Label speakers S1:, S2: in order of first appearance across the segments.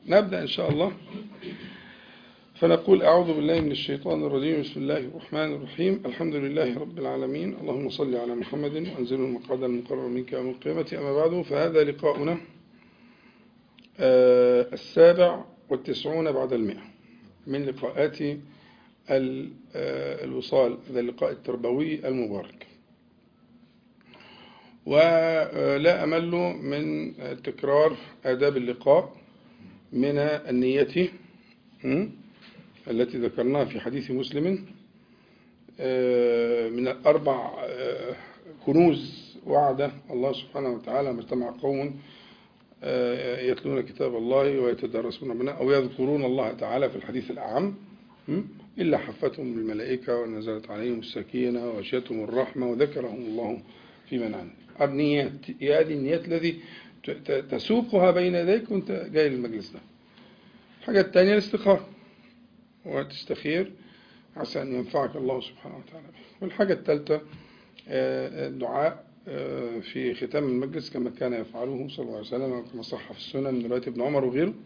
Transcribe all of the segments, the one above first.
S1: نبدأ إن شاء الله فنقول أعوذ بالله من الشيطان الرجيم بسم الله الرحمن الرحيم الحمد لله رب العالمين اللهم صل على محمد وأنزل المقعد المقرر منك يوم القيامة أما بعد فهذا لقاؤنا السابع والتسعون بعد المئة من لقاءات الوصال هذا اللقاء التربوي المبارك ولا أمل من تكرار آداب اللقاء من النية التي ذكرناها في حديث مسلم من الأربع كنوز وعد الله سبحانه وتعالى ما اجتمع قوم يتلون كتاب الله ويتدارسون منه أو يذكرون الله تعالى في الحديث الأعم إلا حفتهم الملائكة ونزلت عليهم السكينة وغشيتهم الرحمة وذكرهم الله في من عنده النيات هي هذه النيات الذي تسوقها بين يديك وانت جاي للمجلس ده الحاجة الثانية الاستخارة وتستخير عسى أن ينفعك الله سبحانه وتعالى به والحاجة الثالثة الدعاء في ختام المجلس كما كان يفعله صلى الله عليه وسلم وكما صح في السنن من رواية ابن عمر وغيره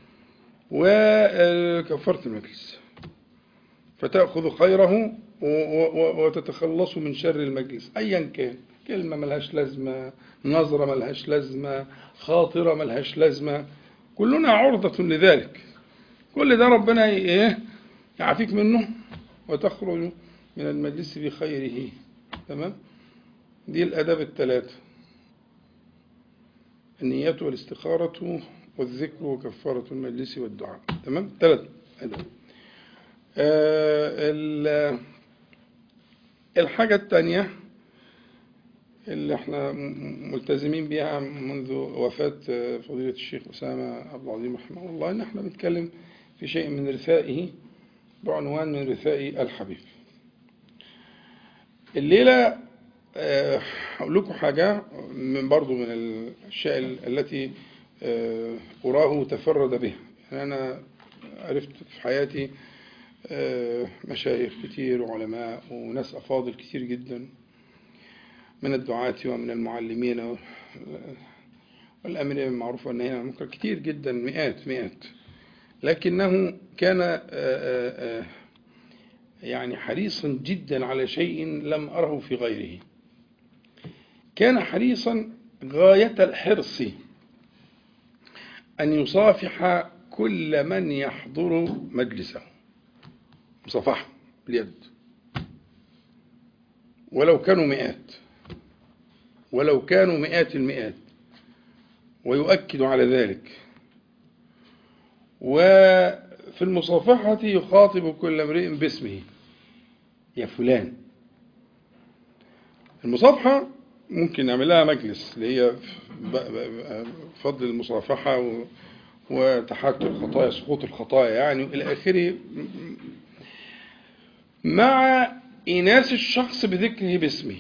S1: وكفرة المجلس فتأخذ خيره وتتخلص من شر المجلس أيا كان كلمة ملهاش لازمة نظرة ملهاش لازمة خاطرة ملهاش لازمة كلنا عرضة لذلك كل ده ربنا ايه يعافيك منه وتخرج من المجلس بخيره تمام دي الأداب الثلاثة النية والاستخارة والذكر وكفارة المجلس والدعاء تمام ثلاث أداب آه الحاجة الثانية اللي احنا ملتزمين بها منذ وفاة فضيلة الشيخ أسامة عبد العظيم رحمه الله ان احنا بنتكلم في شيء من رثائه بعنوان من رثاء الحبيب الليلة هقول لكم حاجة من برضو من الأشياء التي أراه تفرد بها يعني أنا عرفت في حياتي مشايخ كتير وعلماء وناس أفاضل كتير جدا من الدعاة ومن المعلمين والأمرين بالمعروف والنهي عن المنكر كتير جدا مئات مئات لكنه كان يعني حريصا جدا على شيء لم أره في غيره كان حريصا غاية الحرص أن يصافح كل من يحضر مجلسه مصافحة باليد ولو كانوا مئات ولو كانوا مئات المئات ويؤكد على ذلك وفي المصافحة يخاطب كل امرئ باسمه يا فلان المصافحة ممكن نعمل لها مجلس اللي هي فضل المصافحة وتحكم الخطايا سقوط الخطايا يعني إلى آخره مع إناس الشخص بذكره باسمه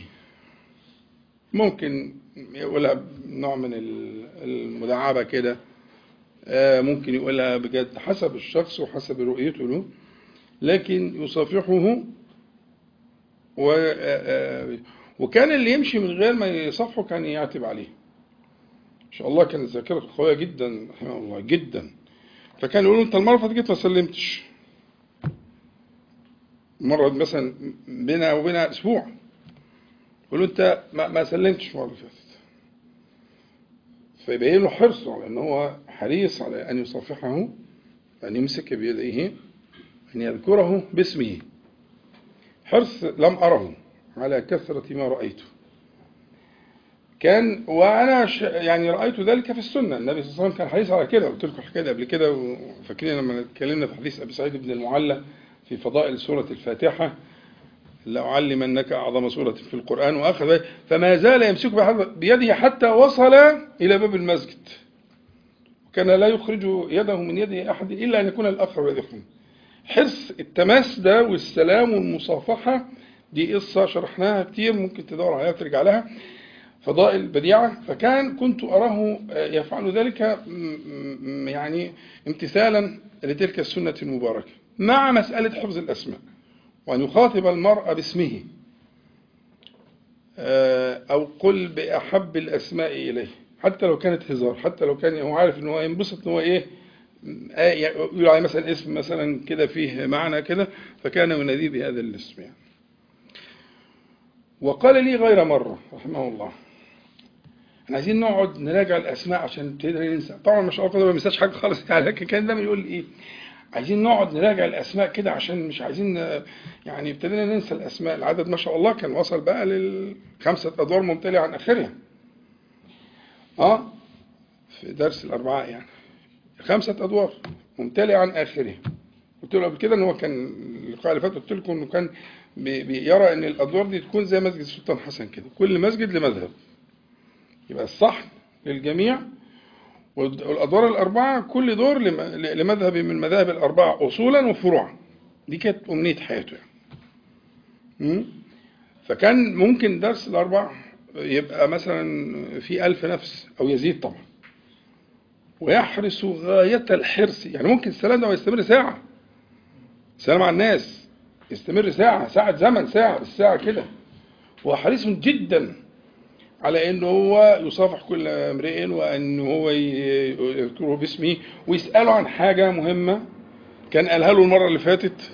S1: ممكن يقولها نوع من المداعبة كده ممكن يقولها بجد حسب الشخص وحسب رؤيته له لكن يصافحه و وكان اللي يمشي من غير ما يصافحه كان يعتب عليه ان شاء الله كانت ذاكرته قويه جدا رحمه الله جدا فكان يقول انت المره اللي جيت ما سلمتش مره مثلا بينا وبينها اسبوع يقول انت ما سلمتش المره اللي فاتت فيبين له حرصه على ان هو حريص على ان يصافحه ان يمسك بيديه ان يذكره باسمه حرص لم اره على كثرة ما رأيته كان وأنا يعني رأيت ذلك في السنة النبي صلى الله عليه وسلم كان حريص على كده قلت لكم الحكاية قبل كده وفاكرين لما اتكلمنا في حديث أبي سعيد بن المعلى في فضائل سورة الفاتحة لأعلمنك أعظم سورة في القرآن وأخذ فما زال يمسك بيده حتى وصل إلى باب المسجد وكان لا يخرج يده من يد أحد إلا أن يكون الآخر الذي يخرج حرص التماس ده والسلام والمصافحة دي قصة شرحناها كتير ممكن تدور عليها وترجع لها فضائل بديعة فكان كنت أراه يفعل ذلك يعني امتثالا لتلك السنة المباركة مع مسألة حفظ الأسماء وأن يخاطب المرء باسمه أو قل بأحب الأسماء إليه حتى لو كانت هزار حتى لو كان هو عارف ان هو ينبسط ان هو ايه آه، يقولوا عليه مثلا اسم مثلا كده فيه معنى كده فكان يناديه بهذا الاسم يعني وقال لي غير مرة رحمه الله احنا عايزين نقعد نراجع الاسماء عشان تقدر ننسى طبعا ما شاء الله كده ما بينساش حاجه خالص يعني لكن كان دايما يقول ايه عايزين نقعد نراجع الاسماء كده عشان مش عايزين يعني ابتدينا ننسى الاسماء العدد ما شاء الله كان وصل بقى للخمسه ادوار ممتلئه عن اخرها اه في درس الاربعاء يعني خمسه ادوار ممتلئه عن اخرها قلت له قبل كده ان هو كان اللقاء اللي فات قلت لكم انه كان بي- بيرى ان الادوار دي تكون زي مسجد السلطان حسن كده كل مسجد لمذهب يبقى الصحن للجميع والادوار الاربعه كل دور لم- لمذهب من المذاهب الاربعه اصولا وفروعا دي كانت امنيه حياته يعني مم؟ فكان ممكن درس الاربع يبقى مثلا في ألف نفس او يزيد طبعا ويحرص غاية الحرص يعني ممكن السلام ده يستمر ساعة سلام على الناس يستمر ساعة ساعة زمن ساعة بالساعة كده هو حريص جدا على انه هو يصافح كل امرئ وان هو ي- يذكره باسمه ويساله عن حاجه مهمه كان قالها له المره اللي فاتت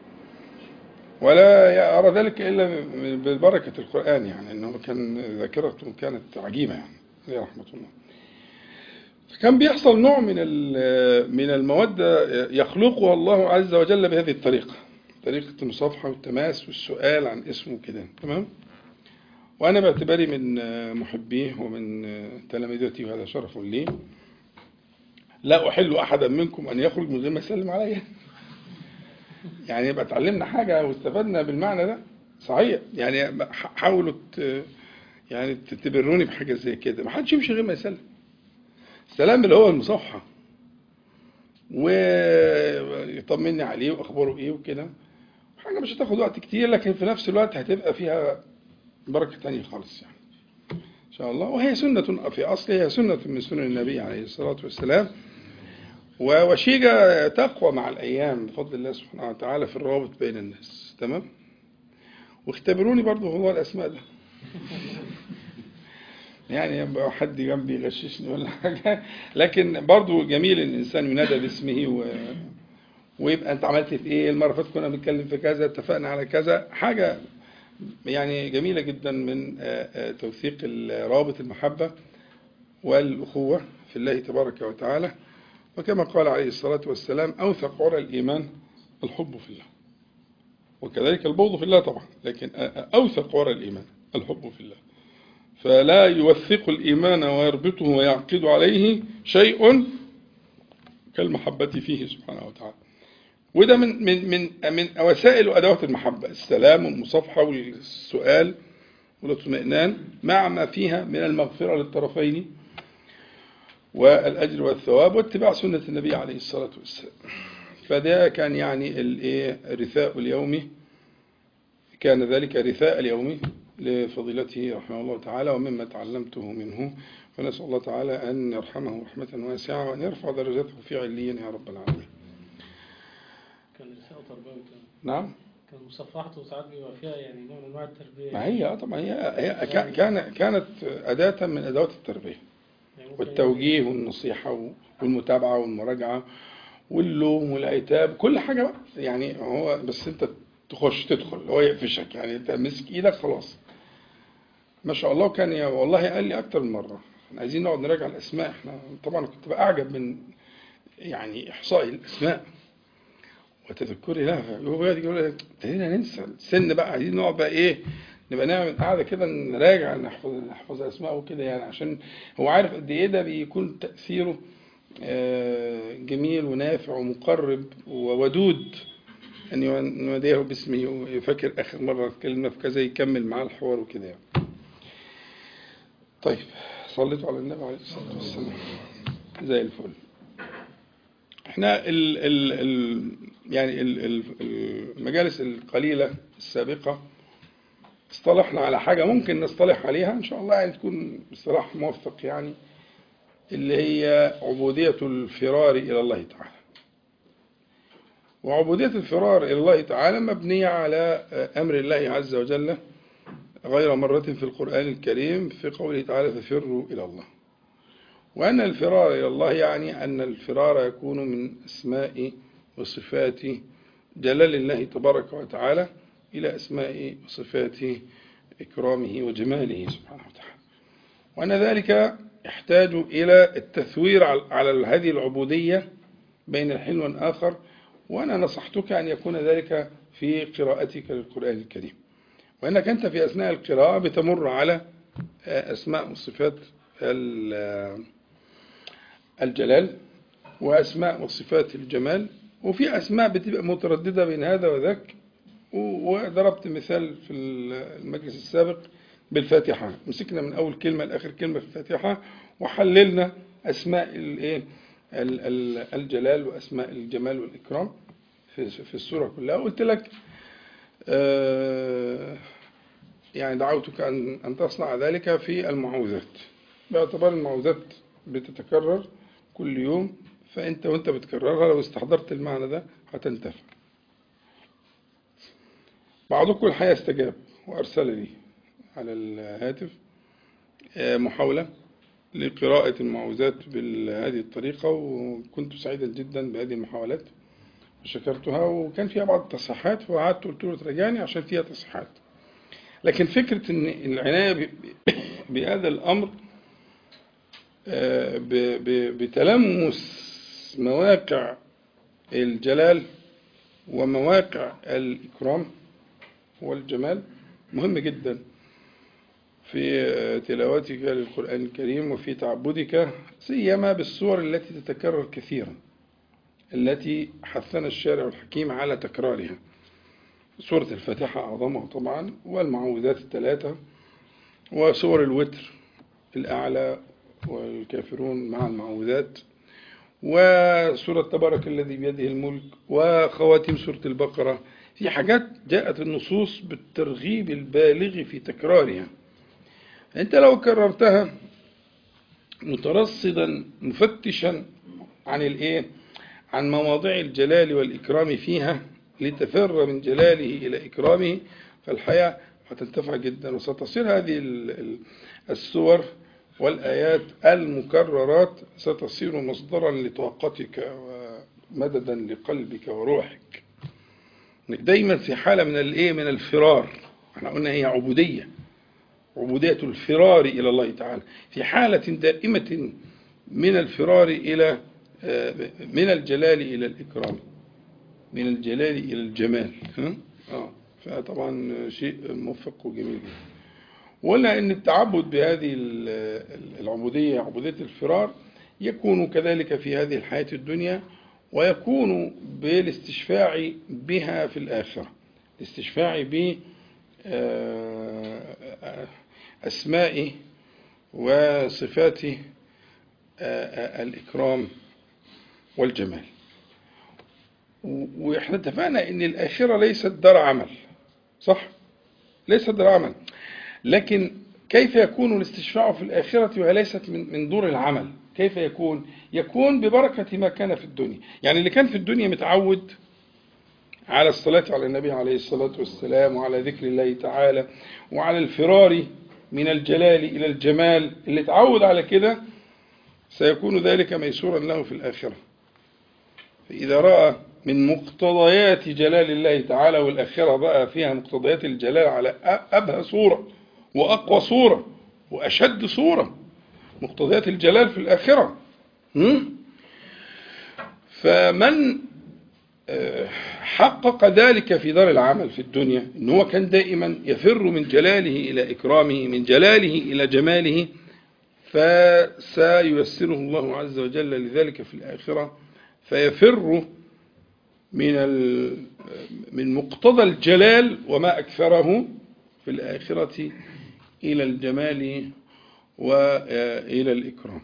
S1: ولا يرى ذلك الا من- ببركه القران يعني انه كان ذاكرته كانت عجيبه يعني عليه رحمه الله فكان بيحصل نوع من ال- من الموده يخلقها الله عز وجل بهذه الطريقه طريقه المصافحه والتماس والسؤال عن اسمه كده تمام وأنا باعتباري من محبيه ومن تلامذتي وهذا شرف لي لا أحل أحدا منكم أن يخرج من غير ما يسلم عليا يعني يبقى اتعلمنا حاجة واستفدنا بالمعنى ده صحيح يعني حاولوا ت- يعني تبروني بحاجة زي كده ما حدش يمشي غير ما يسلم السلام اللي هو المصافحة ويطمني عليه وأخباره إيه وكده حاجة مش هتاخد وقت كتير لكن في نفس الوقت هتبقى فيها بركة تانية خالص يعني إن شاء الله وهي سنة في أصلها هي سنة من سنن النبي عليه الصلاة والسلام و- وشيجة تقوى مع الأيام بفضل الله سبحانه وتعالى في الروابط بين الناس تمام واختبروني برضه هو الأسماء ده يعني يبقى حد جنبي يغششني ولا حاجة لكن برضه جميل إن الإنسان ينادى باسمه و... ويبقى أنت عملت في إيه المرة اللي فاتت كنا بنتكلم في كذا اتفقنا على كذا حاجة يعني جميلة جدا من آه، آه، توثيق رابط المحبة والأخوة في الله تبارك وتعالى وكما قال عليه الصلاة والسلام أوثق عرى الإيمان الحب في الله وكذلك البغض في الله طبعا لكن آه، آه، أوثق عرى الإيمان الحب في الله فلا يوثق الإيمان ويربطه ويعقد عليه شيء كالمحبة فيه سبحانه وتعالى وده من من من من وسائل وادوات المحبه السلام والمصافحه والسؤال والاطمئنان مع ما فيها من المغفره للطرفين والاجر والثواب واتباع سنه النبي عليه الصلاه والسلام فده كان يعني الايه رثاء اليومي كان ذلك رثاء اليومي لفضيلته رحمه الله تعالى ومما تعلمته منه ونسال الله تعالى ان يرحمه رحمه واسعه وان يرفع درجته في عليين يا رب العالمين
S2: كان رسالة تربوي كان
S1: نعم
S2: كان مصفحته ساعات بيبقى فيها يعني نوع من انواع التربية
S1: ما هي اه طبعا هي, هي كا- كان كانت أداة من أدوات التربية
S2: يعني ممكن
S1: والتوجيه والنصيحة والمتابعة والمراجعة واللوم والعتاب كل حاجة بقى يعني هو بس أنت تخش تدخل هو يقفشك يعني أنت مسك إيدك خلاص ما شاء الله كان يا والله قال لي أكتر من مرة احنا عايزين نقعد نراجع الأسماء احنا طبعا كنت بأعجب من يعني إحصاء الأسماء وتذكري لها هو بقى يقول لك ابتدينا ننسى السن بقى عايزين نقعد بقى ايه نبقى نعمل قاعده كده نراجع نحفظ نحفظ اسماء وكده يعني عشان هو عارف قد ايه ده بيكون تاثيره آه، جميل ونافع ومقرب وودود ان يناديه باسمه ويفكر اخر مره اتكلمنا في كذا يكمل معاه الحوار وكده يعني. طيب صليتوا على النبي عليه الصلاه والسلام زي الفل احنا ال ال ال يعني ال ال المجالس القليلة السابقة اصطلحنا على حاجة ممكن نصطلح عليها إن شاء الله يعني تكون اصطلاح موفق يعني اللي هي عبودية الفرار إلى الله تعالى وعبودية الفرار إلى الله تعالى مبنية على أمر الله عز وجل غير مرة في القرآن الكريم في قوله تعالى ففروا إلى الله وأن الفرار إلى الله يعني أن الفرار يكون من أسماء وصفات جلال الله تبارك وتعالى إلى أسماء وصفات إكرامه وجماله سبحانه وتعالى وأن ذلك يحتاج إلى التثوير على هذه العبودية بين الحين والآخر وأنا نصحتك أن يكون ذلك في قراءتك للقرآن الكريم وأنك أنت في أثناء القراءة بتمر على أسماء وصفات الجلال وأسماء وصفات الجمال وفي أسماء بتبقى مترددة بين هذا وذاك وضربت مثال في المجلس السابق بالفاتحة مسكنا من أول كلمة لآخر كلمة في الفاتحة وحللنا أسماء الإيه الجلال وأسماء الجمال والإكرام في السورة كلها قلت لك يعني دعوتك أن أن تصنع ذلك في المعوذات باعتبار المعوذات بتتكرر كل يوم فأنت وأنت بتكررها لو استحضرت المعنى ده هتنتفع بعضكم الحقيقة استجاب وأرسل لي على الهاتف محاولة لقراءة المعوذات بهذه الطريقة وكنت سعيدا جدا بهذه المحاولات وشكرتها وكان فيها بعض التصحيحات وقعدت قلت له تراجعني عشان فيها تصحيحات لكن فكرة ان العناية بهذا الأمر بتلمس مواقع الجلال ومواقع الإكرام والجمال مهم جدا في تلاوتك للقرآن الكريم وفي تعبدك سيما بالصور التي تتكرر كثيرا التي حثنا الشارع الحكيم على تكرارها سورة الفاتحة أعظمها طبعا والمعوذات الثلاثة وسور الوتر الأعلى والكافرون مع المعوذات وسورة تبارك الذي بيده الملك وخواتيم سورة البقرة في حاجات جاءت النصوص بالترغيب البالغ في تكرارها أنت لو كررتها مترصدا مفتشا عن الإيه عن مواضع الجلال والإكرام فيها لتفر من جلاله إلى إكرامه فالحياة هتنتفع جدا وستصير هذه السور والآيات المكررات ستصير مصدرا لطاقتك ومددا لقلبك وروحك انك دايما في حالة من الايه من الفرار احنا قلنا هي عبودية عبودية الفرار إلى الله تعالى في حالة دائمة من الفرار إلى من الجلال إلى الإكرام من الجلال إلى الجمال آه فطبعا شيء موفق وجميل جدا وقلنا ان التعبد بهذه العبودية عبودية الفرار يكون كذلك في هذه الحياة الدنيا ويكون بالاستشفاع بها في الآخرة الاستشفاع ب أسماء وصفات الإكرام والجمال واحنا اتفقنا ان الآخرة ليست دار عمل صح ليست دار عمل لكن كيف يكون الاستشفاع في الآخرة وهي ليست من من دور العمل كيف يكون يكون ببركة ما كان في الدنيا يعني اللي كان في الدنيا متعود على الصلاة على النبي عليه الصلاة والسلام وعلى ذكر الله تعالى وعلى الفرار من الجلال إلى الجمال اللي تعود على كده سيكون ذلك ميسورا له في الآخرة فإذا رأى من مقتضيات جلال الله تعالى والآخرة بقى فيها مقتضيات الجلال على أبهى صورة وأقوى صورة وأشد صورة مقتضيات الجلال في الآخرة فمن حقق ذلك في دار العمل في الدنيا ان هو كان دائما يفر من جلاله إلى إكرامه من جلاله إلى جماله فسييسره الله عز وجل لذلك في الآخرة فيفر من من مقتضى الجلال وما أكثره في الآخرة إلى الجمال وإلى الإكرام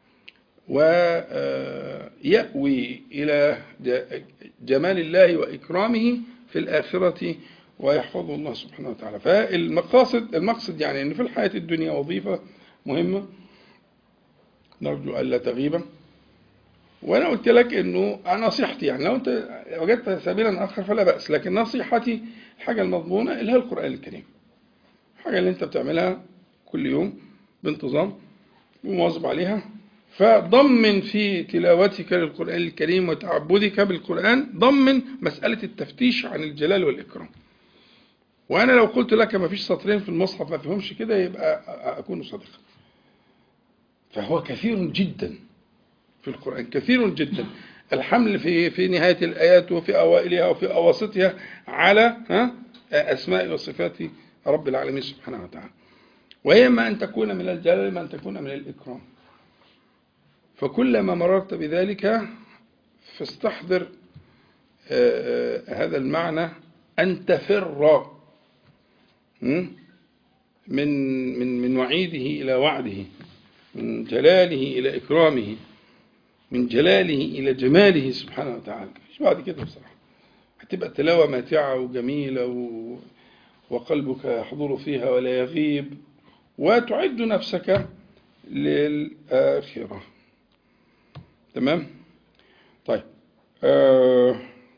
S1: ويأوي إلى جمال الله وإكرامه في الآخرة ويحفظه الله سبحانه وتعالى فالمقاصد المقصد يعني أن في الحياة الدنيا وظيفة مهمة نرجو ألا تغيب وأنا قلت لك أنه نصيحتي يعني لو أنت وجدت سبيلا آخر فلا بأس لكن نصيحتي الحاجة المضمونة اللي هي القرآن الكريم الحاجة اللي أنت بتعملها كل يوم بانتظام ومواظب عليها فضمن في تلاوتك للقرآن الكريم وتعبدك بالقرآن ضمن مسألة التفتيش عن الجلال والإكرام وأنا لو قلت لك ما فيش سطرين في المصحف ما فيهمش كده يبقى أكون صادقا فهو كثير جدا في القرآن كثير جدا الحمل في في نهاية الآيات وفي أوائلها وفي أواسطها على ها أسماء وصفات رب العالمين سبحانه وتعالى وهي إما أن تكون من الجلال إما أن تكون من الإكرام فكلما مررت بذلك فاستحضر آه، آه، هذا المعنى أن تفر م? من من من وعيده إلى وعده من جلاله إلى إكرامه من جلاله إلى جماله سبحانه وتعالى مش بعد كده بصراحة هتبقى تلاوة ماتعة وجميلة و... وقلبك يحضر فيها ولا يغيب وتعد نفسك للآخرة تمام طيب آه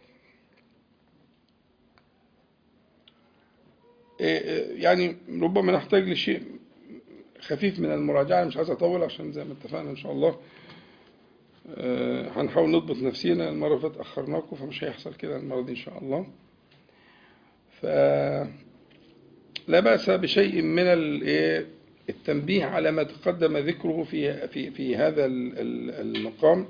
S1: يعني ربما نحتاج لشيء خفيف من المراجعة مش عايز أطول عشان زي ما اتفقنا إن شاء الله آه، هنحاول نضبط نفسينا المرة اللي فاتت أخرناكم فمش هيحصل كده المرة دي إن شاء الله ف لا بأس بشيء من ال- إيه، التنبيه على ما تقدم ذكره في في في هذا ال- ال- المقام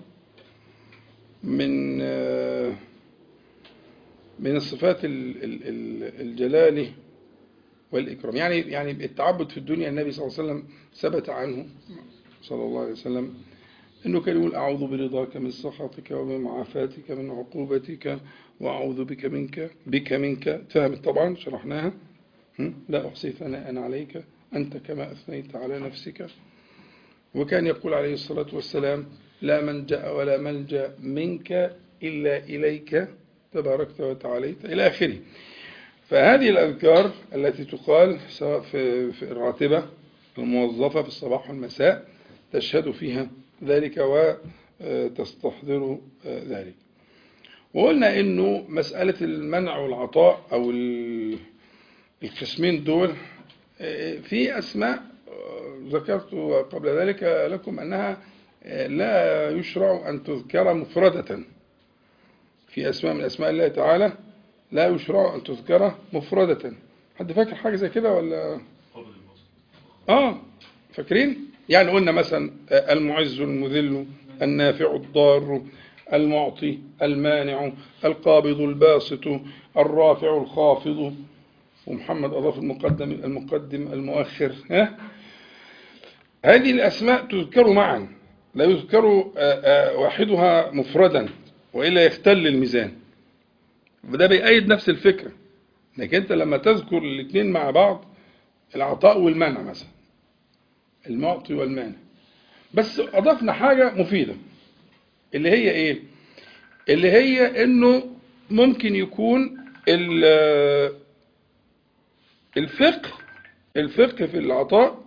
S1: من آه، من الصفات ال- ال- ال- الجلال والإكرام يعني يعني التعبد في الدنيا النبي صلى الله عليه وسلم ثبت عنه صلى الله عليه وسلم انه كان يقول اعوذ برضاك من سخطك وبمعافاتك من عقوبتك واعوذ بك منك بك منك فهمت طبعا شرحناها هم؟ لا احصي ثناء عليك انت كما اثنيت على نفسك وكان يقول عليه الصلاه والسلام لا منجا ولا ملجا منك الا اليك تباركت وتعاليت الى اخره فهذه الأذكار التي تقال سواء في في الراتبة الموظفة في الصباح والمساء تشهد فيها ذلك وتستحضر ذلك وقلنا انه مسألة المنع والعطاء او ال- القسمين دول في اسماء ذكرت قبل ذلك لكم انها لا يشرع ان تذكر مفردة في اسماء من اسماء الله تعالى لا يشرع ان تذكر مفردة حد فاكر حاجة زي كده ولا اه فاكرين يعني قلنا مثلا المعز المذل النافع الضار المعطي المانع القابض الباسط الرافع الخافض ومحمد أضاف المقدم المقدم المؤخر ها هذه الأسماء تذكر معا لا يذكر آه، آه، واحدها مفردا وإلا يختل الميزان وده بيأيد نفس الفكرة انك انت لما تذكر الاثنين مع بعض العطاء والمنع مثلا المعطي والمانع بس اضفنا حاجة مفيدة اللي هي ايه اللي هي انه ممكن يكون ال- الفقه الفقه في العطاء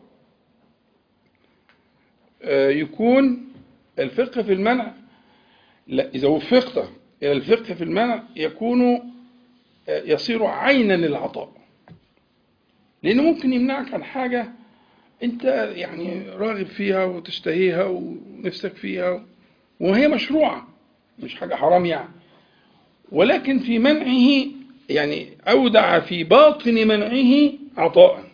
S1: آه، يكون الفقه في المنع لا إذا وفقت إلى الفقه في المنع يكون آه، يصير عينا للعطاء لأنه ممكن يمنعك عن حاجة أنت يعني راغب فيها وتشتهيها ونفسك فيها وهي مشروعة مش حاجة حرام يعني ولكن في منعه يعني أودع في باطن منعه عطاء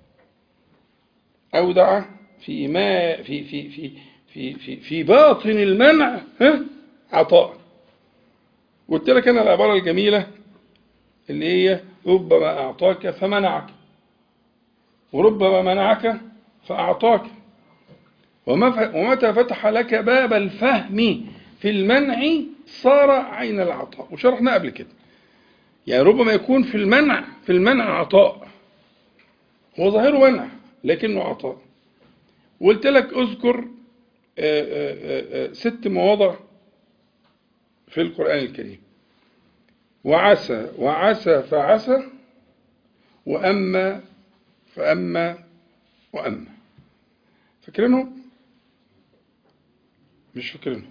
S1: أودع في ما في في في في في, في باطن المنع ها عطاء قلت لك أنا العبارة الجميلة اللي هي ربما أعطاك فمنعك وربما منعك فأعطاك وما- ومتى فتح لك باب الفهم في المنع صار عين العطاء وشرحنا قبل كده يعني ربما يكون في المنع في المنع عطاء هو ظاهره منع لكنه عطاء وقلت لك اذكر آه، آه، آه، آه، ست مواضع في القرآن الكريم وعسى وعسى فعسى وأما فأما وأما فاكرينهم؟ مش فاكرينهم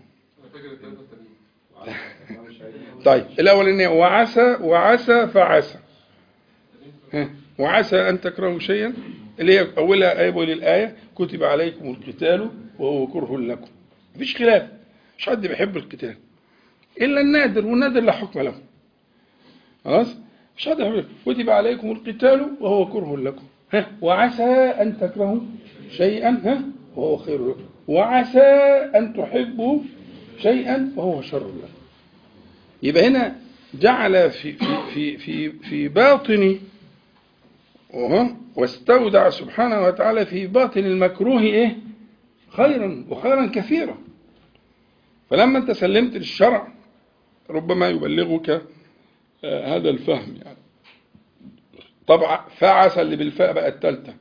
S1: طيب الأولانية وعسى وعسى فعسى ها، وعسى أن تكرهوا شيئا اللي هي أولها آية وللآية كتب عليكم القتال وهو كره لكم مفيش خلاف مش حد بيحب القتال إلا النادر والنادر لا حكم له خلاص مش حد يحب كتب عليكم القتال وهو كره لكم ها وعسى أن تكرهوا شيئا ها وهو خير لكم وعسى أن تحبوا شيئا وهو شر لكم يبقى هنا جعل في في في في, في باطن وهو واستودع سبحانه وتعالى في باطن المكروه ايه خيرا وخيرا كثيرا فلما انت سلمت للشرع ربما يبلغك آه هذا الفهم يعني طبعا فعسى اللي بالفاء بقى الثالثه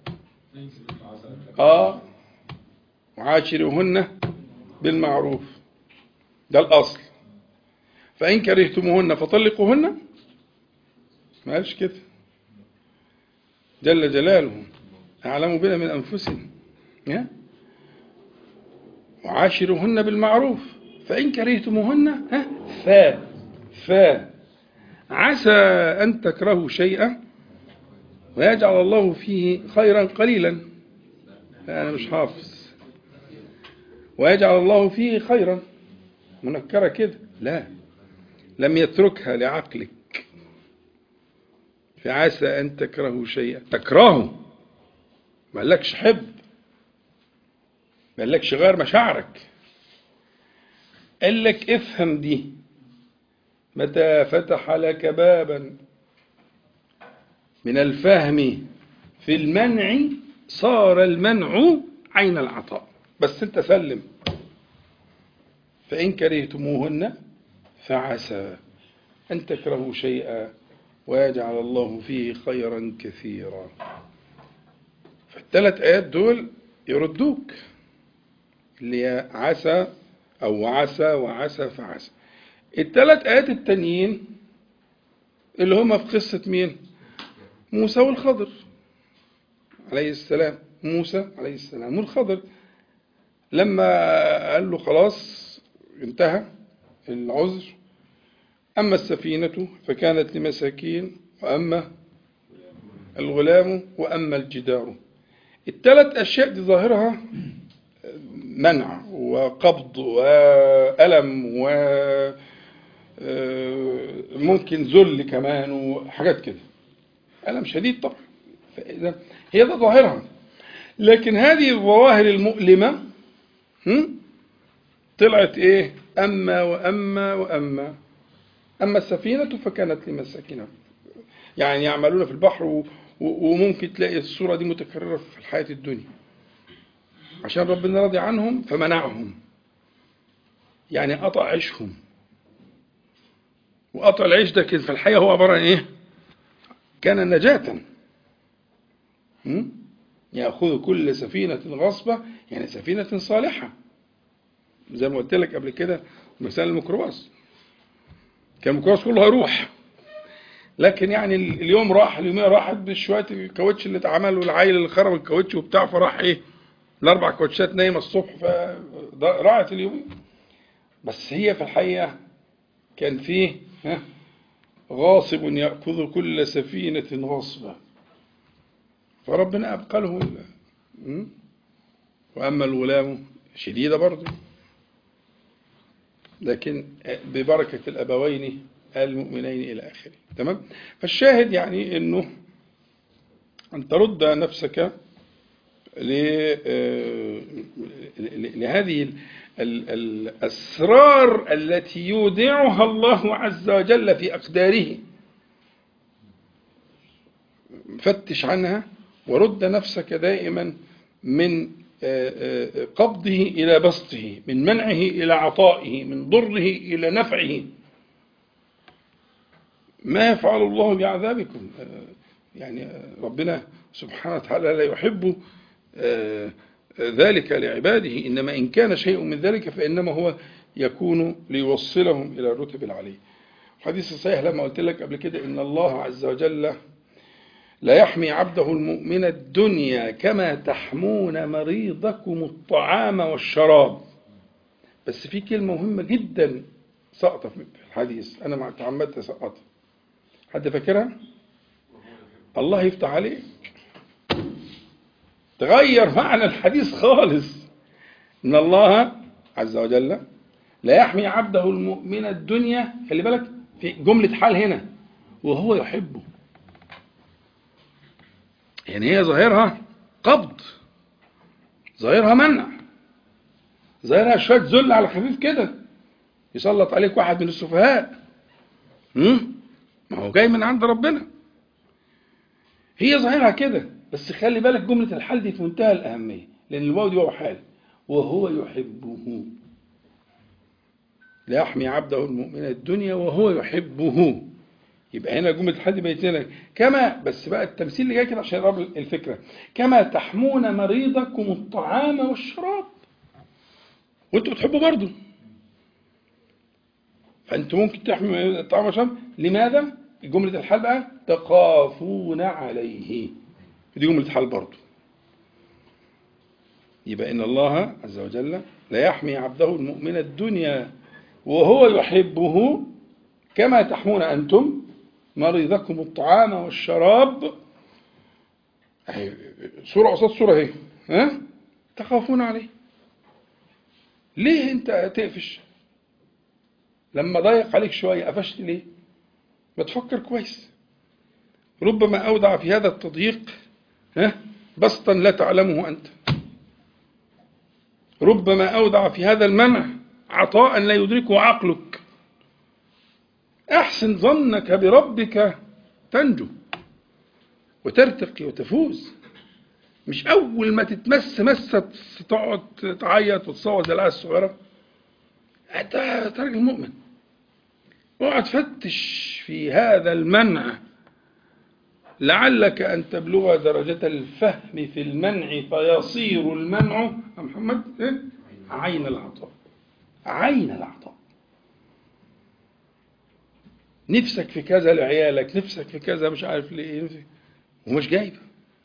S1: اه وعاشرهن بالمعروف ده الاصل فان كرهتموهن فطلقوهن ما قالش كده جل جلاله أعلم بنا من أنفسهم وعاشرهن بالمعروف فإن كرهتموهن ها فا فا عسى أن تكرهوا شيئا ويجعل الله فيه خيرا قليلا أنا مش حافظ ويجعل الله فيه خيرا منكرة كده لا لم يتركها لعقلك فعسى أن تكرهوا شيئا تكرهه ما قالكش حب ما قالكش غير مشاعرك قال لك افهم دي متى فتح لك بابا من الفهم في المنع صار المنع عين العطاء بس انت سلم فإن كرهتموهن فعسى أن تكرهوا شيئا ويجعل الله فيه خيرا كثيرا فالثلاث آيات دول يردوك اللي عسى أو عسى وعسى فعسى الثلاث آيات التانيين اللي هما في قصة مين موسى والخضر عليه السلام موسى عليه السلام والخضر لما قال له خلاص انتهى العذر أما السفينة فكانت لمساكين وأما الغلام وأما الجدار الثلاث أشياء دي ظاهرها منع وقبض وألم و ممكن ذل كمان وحاجات كده ألم شديد طبعا فإذا هي ده ظاهرها لكن هذه الظواهر المؤلمة طلعت إيه أما وأما وأما أما السفينة فكانت لمساكين يعني يعملون في البحر وممكن تلاقي الصورة دي متكررة في الحياة الدنيا عشان ربنا راضي عنهم فمنعهم يعني قطع عيشهم وقطع العيش ده في الحقيقة هو عبارة عن إيه؟ كان نجاة يأخذ كل سفينة غصبة يعني سفينة صالحة زي ما قلت لك قبل كده مثال الميكروباص كان الميكروباص كله هيروح لكن يعني اليوم راح اليومين راحت بشويه الكاوتش اللي اتعمل والعيل اللي خرب الكاوتش وبتاع فراح ايه الاربع كاوتشات نايمه الصبح فراحت اليومين بس هي في الحقيقه كان فيه ها غاصب ياخذ كل سفينه غصبا فربنا ابقى له واما الغلام شديده برضه لكن ببركة الأبوين المؤمنين إلى آخره تمام فالشاهد يعني أنه أن ترد نفسك لهذه الأسرار التي يودعها الله عز وجل في أقداره فتش عنها ورد نفسك دائما من قبضه إلى بسطه من منعه إلى عطائه من ضره إلى نفعه ما يفعل الله بعذابكم يعني ربنا سبحانه وتعالى لا يحب ذلك لعباده إنما إن كان شيء من ذلك فإنما هو يكون ليوصلهم إلى الرتب العليه الحديث الصحيح لما قلت لك قبل كده إن الله عز وجل لا يحمي عبده المؤمن الدنيا كما تحمون مريضكم الطعام والشراب بس في كلمة مهمة جدا سقطة في الحديث أنا ما تعمدت سقطها حد فاكرها؟ الله يفتح عليك تغير معنى الحديث خالص إن الله عز وجل لا يحمي عبده المؤمن الدنيا خلي بالك في جملة حال هنا وهو يحبه يعني هي ظاهرها قبض ظاهرها منع ظاهرها شوية ذل على خفيف كده يسلط عليك واحد من السفهاء هم؟ ما هو جاي من عند ربنا هي ظاهرها كده بس خلي بالك جملة الحال دي في منتهى الأهمية لأن الواو دي واو حال وهو يحبه لا يحمي عبده المؤمن الدنيا وهو يحبه يبقى هنا جملة الحال دي بقت لنا كما بس بقى التمثيل اللي جاي كده عشان يقرب الفكرة كما تحمون مريضكم الطعام والشراب وانتوا بتحبوا برضه فانتوا ممكن تحموا الطعام والشراب لماذا؟ جملة الحال بقى تخافون عليه دي جملة حال برضه يبقى إن الله عز وجل لا يحمي عبده المؤمن الدنيا وهو يحبه كما تحمون أنتم مريضكم الطعام والشراب أهي سورة قصاد سورة اهي ها تخافون عليه ليه انت تقفش لما ضيق عليك شوية قفشت ليه ما تفكر كويس ربما أودع في هذا التضييق ها بسطا لا تعلمه أنت ربما أودع في هذا المنع عطاء لا يدركه عقلك أحسن ظنك بربك تنجو وترتقي وتفوز مش أول ما تتمس مسة تقعد تعيط وتصوت زي العيال الصغيرة أنت أنت راجل مؤمن اقعد فتش في هذا المنع لعلك أن تبلغ درجة الفهم في المنع فيصير المنع يا محمد إيه؟ عين العطاء عين العطاء نفسك في كذا لعيالك نفسك في كذا مش عارف ليه نفسك ومش جايب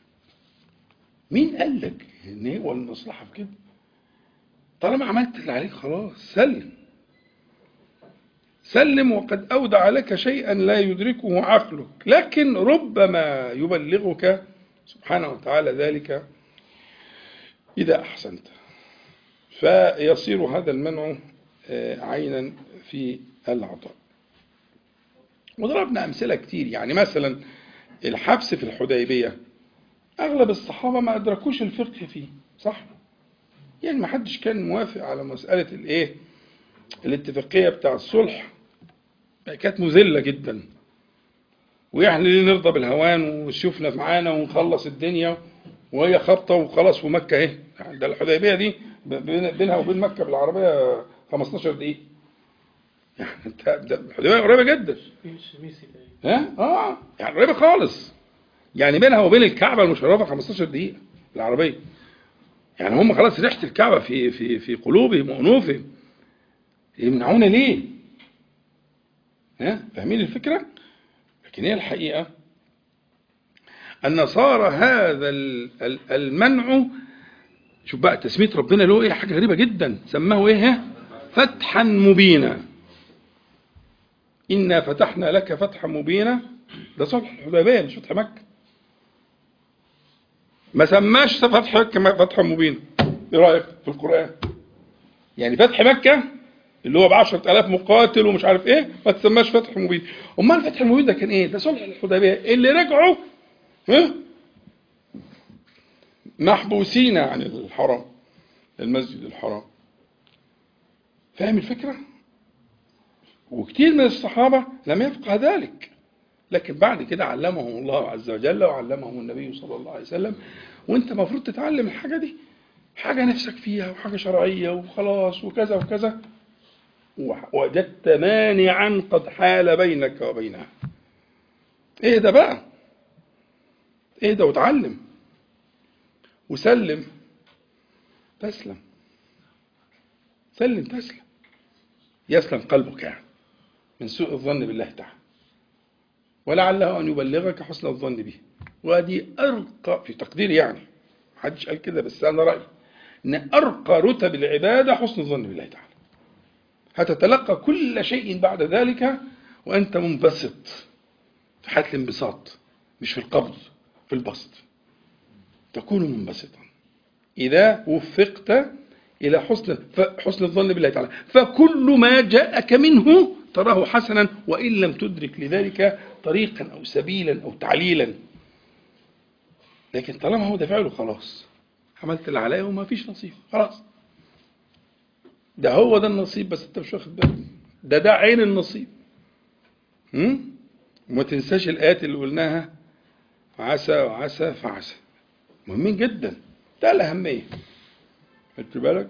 S1: مين قال لك ان هو المصلحه في كده طالما عملت اللي عليك خلاص سلم سلم وقد أودع لك شيئا لا يدركه عقلك لكن ربما يبلغك سبحانه وتعالى ذلك إذا أحسنت فيصير هذا المنع عينا في العطاء وضربنا أمثلة كتير يعني مثلا الحبس في الحديبية أغلب الصحابة ما أدركوش الفقه فيه صح؟ يعني ما حدش كان موافق على مسألة الإيه؟ الاتفاقية بتاع الصلح كانت مذلة جدا وإحنا ليه نرضى بالهوان وشوفنا معانا ونخلص الدنيا وهي خبطة وخلاص ومكة اهي ده الحديبية دي بينها وبين مكة بالعربية 15 دقيقة يعني انت الحديبية قريبة جدا ها اه يعني قريبة خالص يعني بينها وبين الكعبة المشرفة 15 دقيقة بالعربية يعني هم خلاص ريحة الكعبة في في في قلوبهم وأنوفهم يمنعونا ليه؟ ها فاهمين الفكرة؟ لكن هي الحقيقة أن صار هذا المنع شوف بقى تسمية ربنا له إيه حاجة غريبة جدا سماه إيه؟ فتحا مبينا إنا فتحنا لك فتحا مبينا ده صلح الحديبية مش فتح مكة ما سماش فتح مكة فتحا مبينا إيه رأيك في القرآن؟ يعني فتح مكة اللي هو ب 10000 مقاتل ومش عارف ايه ما تسماش فتح مبين امال فتح المبين ده كان ايه ده صلح الحديبيه اللي رجعوا ها محبوسين عن الحرام المسجد الحرام فاهم الفكره وكثير من الصحابه لم يفقه ذلك لكن بعد كده علمهم الله عز وجل وعلمهم النبي صلى الله عليه وسلم وانت المفروض تتعلم الحاجه دي حاجه نفسك فيها وحاجه شرعيه وخلاص وكذا وكذا وجدت مانعا قد حال بينك وبينها اهدى بقى اهدى وتعلم وسلم تسلم سلم تسلم يسلم قلبك يعني من سوء الظن بالله تعالى ولعله أن يبلغك حسن الظن به وهذه أرقى في تقديري يعني محدش قال كده بس أنا رأيي أن أرقى رتب العبادة حسن الظن بالله تعالى هتتلقى كل شيء بعد ذلك وأنت منبسط في حالة الانبساط مش في القبض في البسط تكون منبسطا إذا وفقت إلى حسن حسن الظن بالله تعالى فكل ما جاءك منه تراه حسنا وإن لم تدرك لذلك طريقا أو سبيلا أو تعليلا لكن طالما هو ده فعله خلاص عملت اللي عليا وما فيش نصيب خلاص ده هو ده النصيب بس انت مش واخد بالك ده ده عين النصيب هم؟ وما تنساش الآيات اللي قلناها عسى وعسى فعسى مهمين جدا ده الأهمية خدت بالك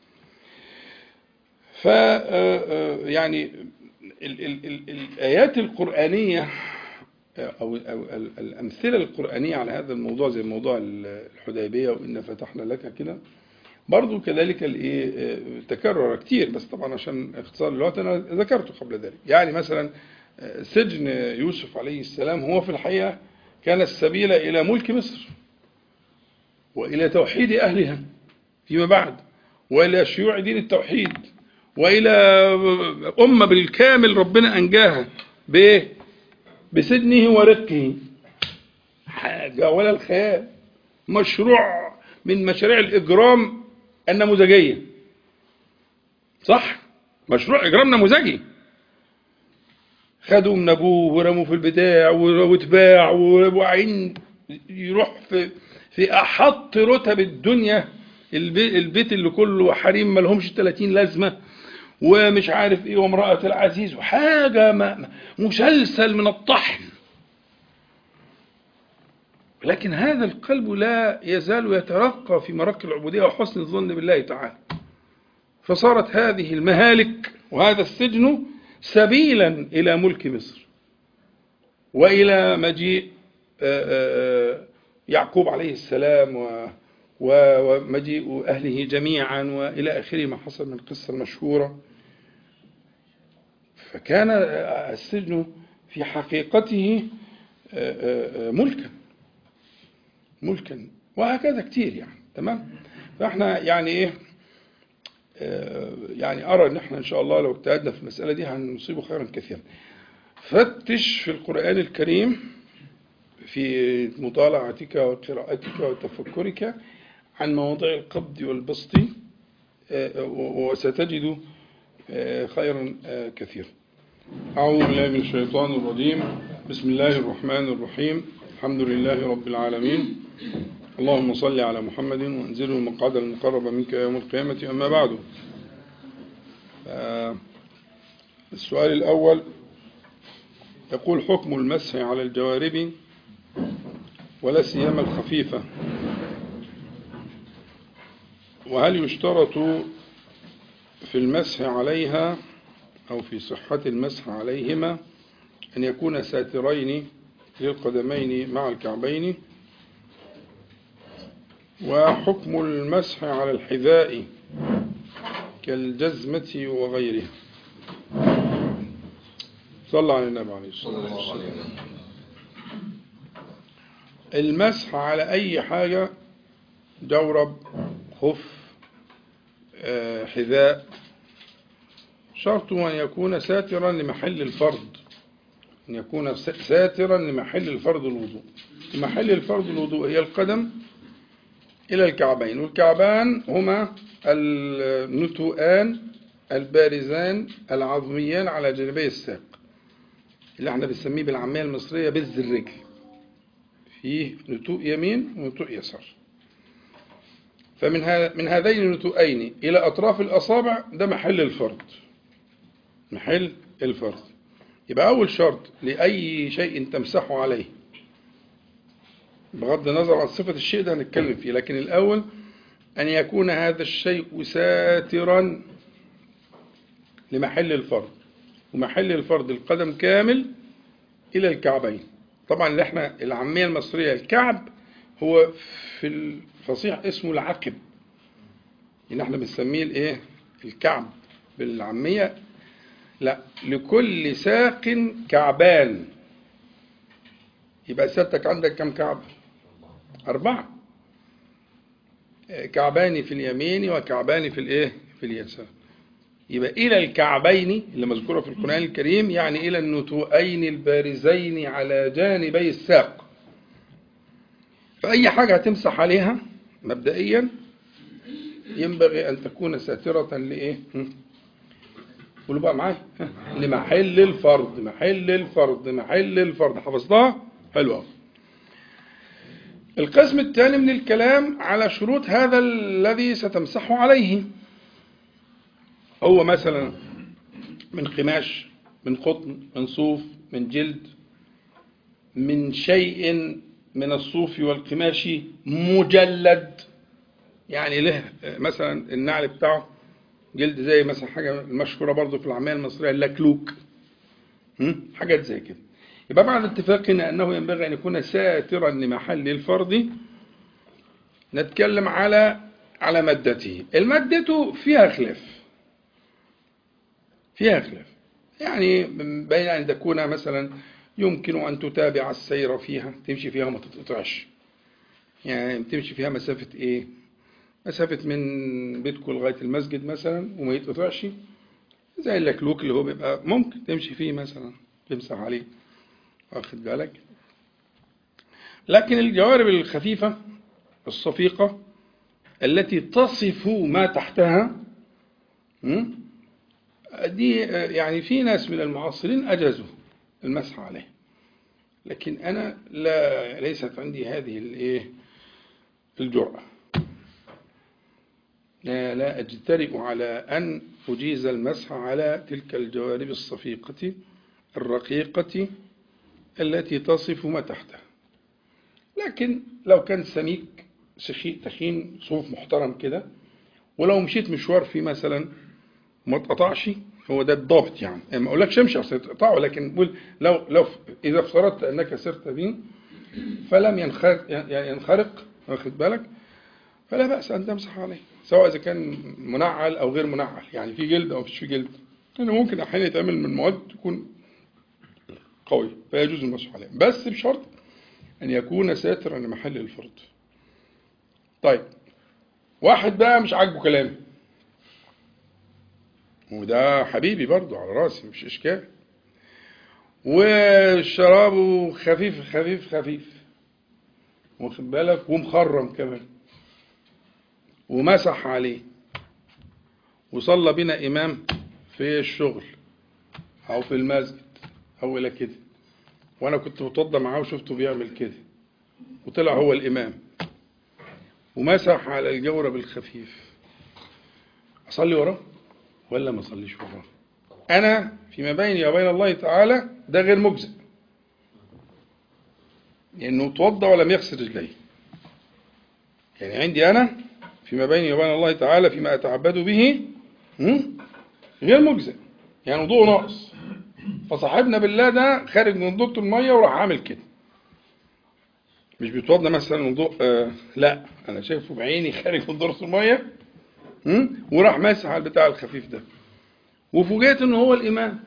S1: ف يعني ال ال ال الآيات القرآنية أو, أو الأمثلة القرآنية على هذا الموضوع زي موضوع الحديبية وإن فتحنا لك كده برضو كذلك الايه تكرر كتير بس طبعا عشان اختصار الوقت انا ذكرته قبل ذلك يعني مثلا سجن يوسف عليه السلام هو في الحقيقة كان السبيل إلى ملك مصر وإلى توحيد أهلها فيما بعد وإلى شيوع دين التوحيد وإلى أمة بالكامل ربنا أنجاها بإيه؟ بسجنه ورقه حاجة ولا الخيال مشروع من مشاريع الإجرام النموذجية صح؟ مشروع إجرام نموذجي خدوا من أبوه ورموا في البتاع واتباع وعين يروح في في أحط رتب الدنيا البيت اللي كله حريم ما لهمش 30 لازمة ومش عارف ايه وامرأة العزيز وحاجة ما مسلسل من الطحن لكن هذا القلب لا يزال يترقى في مراكز العبودية وحسن الظن بالله تعالى فصارت هذه المهالك وهذا السجن سبيلا إلى ملك مصر وإلى مجيء يعقوب عليه السلام ومجيء أهله جميعا وإلى آخره ما حصل من القصة المشهورة فكان السجن في حقيقته ملكا ملكا وهكذا كتير يعني تمام فاحنا يعني ايه يعني ارى ان احنا ان شاء الله لو اجتهدنا في المساله دي هنصيب خيرا كثيرا فتش في القران الكريم في مطالعتك وقراءتك وتفكرك عن مواضيع القبض والبسط وستجد خيرا كثيرا أعوذ بالله من الشيطان الرجيم بسم الله الرحمن الرحيم الحمد لله رب العالمين اللهم صل على محمد وانزله المقعد المقرب منك يوم القيامة أما بعد السؤال الأول يقول حكم المسح على الجوارب ولا سيما الخفيفة وهل يشترط في المسح عليها أو في صحة المسح عليهما أن يكون ساترين للقدمين مع الكعبين وحكم المسح على الحذاء كالجزمة وغيرها صلى على النبي عليه الصلاة والسلام المسح على أي حاجة جورب خف حذاء شرط أن يكون ساترا لمحل الفرض أن يكون ساترا لمحل الفرض الوضوء محل الفرض الوضوء هي القدم إلى الكعبين والكعبان هما النتوءان البارزان العظميان على جانبي الساق اللي احنا بنسميه بالعامية المصرية بز الرجل فيه نتوء يمين ونتوء يسار فمن من هذين النتوءين إلى أطراف الأصابع ده محل الفرض محل الفرض يبقى أول شرط لأي شيء تمسحه عليه بغض النظر عن صفة الشيء ده هنتكلم فيه لكن الأول أن يكون هذا الشيء ساترا لمحل الفرض ومحل الفرض القدم كامل إلى الكعبين طبعا اللي احنا العامية المصرية الكعب هو في الفصيح اسمه العقب اللي احنا بنسميه الايه الكعب بالعامية لا لكل ساق كعبان يبقى سيادتك عندك كم كعب أربعة كعبان في اليمين وكعبان في الايه في اليسار يبقى إلى الكعبين اللي مذكورة في القرآن الكريم يعني إلى النتوءين البارزين على جانبي الساق فأي حاجة هتمسح عليها مبدئيا ينبغي أن تكون ساترة لإيه؟ هم؟ قولوا بقى معايا ها؟ لمحل الفرض محل الفرض محل الفرض حفظتها؟ حلو أوي. القسم الثاني من الكلام على شروط هذا الذي ستمسح عليه هو مثلا من قماش من قطن من صوف من جلد من شيء من الصوف والقماش مجلد يعني له مثلا النعل بتاعه جلد زي مثلا حاجة مشهورة برضو في العامية المصرية اللكلوك هم؟ حاجات زي كده يبقى بعد اتفاقنا أنه ينبغي أن يكون ساترا لمحل الفرض نتكلم على على مادته المادة فيها خلاف فيها خلاف يعني بين أن تكون مثلا يمكن أن تتابع السير فيها تمشي فيها وما تتقطعش يعني تمشي فيها مسافة إيه مسافة من بيتكم لغاية المسجد مثلا وما يتقطعش زي اللكلوك اللي هو بيبقى ممكن تمشي فيه مثلا تمسح عليه واخد بالك لكن الجوارب الخفيفة الصفيقة التي تصف ما تحتها م? دي يعني في ناس من المعاصرين أجازوا المسح عليه لكن أنا لا ليست عندي هذه الايه الجرأة لا, لا أجترئ على أن أجيز المسح على تلك الجوارب الصفيقة الرقيقة التي تصف ما تحتها لكن لو كان سميك سخي تخين صوف محترم كده ولو مشيت مشوار فيه مثلا ما اتقطعش هو ده الضابط يعني ما اقولكش امشي عشان تقطعه لكن قول لو لو اذا افترضت انك سرت به فلم ينخرق ينخرق واخد بالك فلا باس ان تمسح عليه سواء اذا كان منعل او غير منعل يعني في جلد او مفيش في جلد لانه ممكن احيانا يتعمل من مواد تكون قوي فيجوز المسح عليه بس بشرط ان يكون ساترا لمحل الفرض طيب واحد بقى مش عاجبه كلامي وده حبيبي برضو على راسي مش اشكال وشرابه خفيف خفيف خفيف واخد بالك ومخرم كمان ومسح عليه وصلى بنا امام في الشغل او في المسجد او الى كده وانا كنت متوضى معاه وشفته بيعمل كده وطلع هو الامام ومسح على الجورب الخفيف اصلي وراه ولا ما اصليش وراه انا فيما بيني وبين الله تعالى ده غير مجزئ لانه توضى ولم يغسل رجليه يعني عندي انا فيما بيني وبين الله تعالى فيما اتعبد به غير مجزئ يعني وضوء ناقص فصاحبنا بالله ده خارج من ضبط الميه وراح عامل كده مش بيتوضى مثلا وضوء آه لا انا شايفه بعيني خارج من دورة الميه وراح ماسح على البتاع الخفيف ده وفوجئت ان هو الامام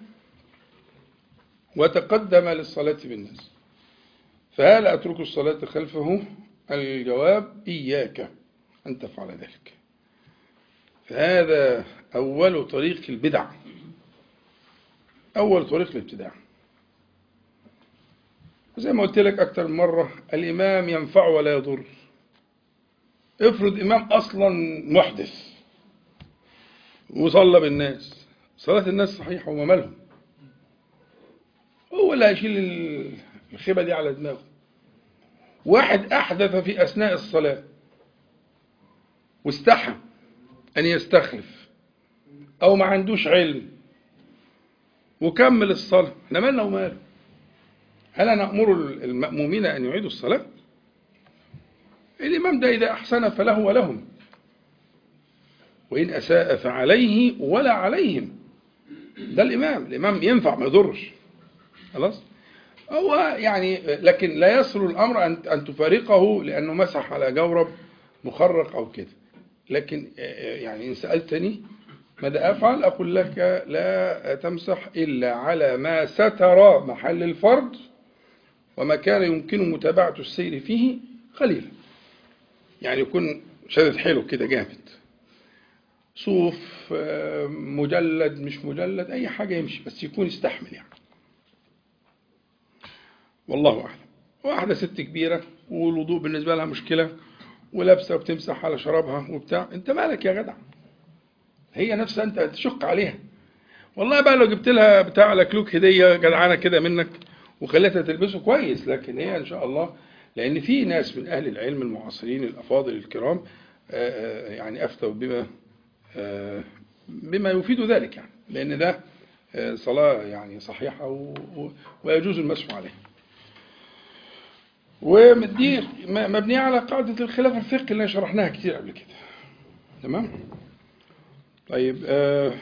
S1: وتقدم للصلاة بالناس فهل اترك الصلاة خلفه الجواب اياك ان تفعل ذلك فهذا اول طريق البدع اول طريق الابتداع زي ما قلت لك اكتر من مرة الامام ينفع ولا يضر افرض امام اصلا محدث وصلى بالناس صلاة الناس صحيحة وما مالهم هو اللي هيشيل الخيبة دي على دماغه واحد أحدث في أثناء الصلاة واستحى أن يستخلف أو ما عندوش علم وكمل الصلاة احنا مالنا وماله هل أنا أمر المأمومين أن يعيدوا الصلاة الإمام ده إذا أحسن فله ولهم وإن أساء فعليه ولا عليهم ده الإمام الإمام ينفع ما يضرش خلاص هو يعني لكن لا يصل الأمر أن أن تفارقه لأنه مسح على جورب مخرق أو كده لكن يعني إن سألتني ماذا أفعل أقول لك لا تمسح إلا على ما ستر محل الفرض وما كان يمكن متابعة السير فيه قليلا يعني يكون شدد حلو كده جامد صوف مجلد مش مجلد أي حاجة يمشي بس يكون يستحمل يعني والله أعلم واحدة ست كبيرة والوضوء بالنسبة لها مشكلة ولابسه وبتمسح على شرابها وبتاع انت مالك يا جدع هي نفسها انت تشق عليها والله بقى لو جبت لها بتاع لكلوك هديه جدعانه كده منك وخليتها تلبسه كويس لكن هي ان شاء الله لان في ناس من اهل العلم المعاصرين الافاضل الكرام آه، آه، يعني افتوا بما آه، بما يفيد ذلك يعني لان ده آه، صلاه يعني صحيحه و- و- ويجوز المسح عليها ودي م- مبنيه على قاعده الخلاف الفقهي اللي شرحناها كتير قبل كده تمام طيب آه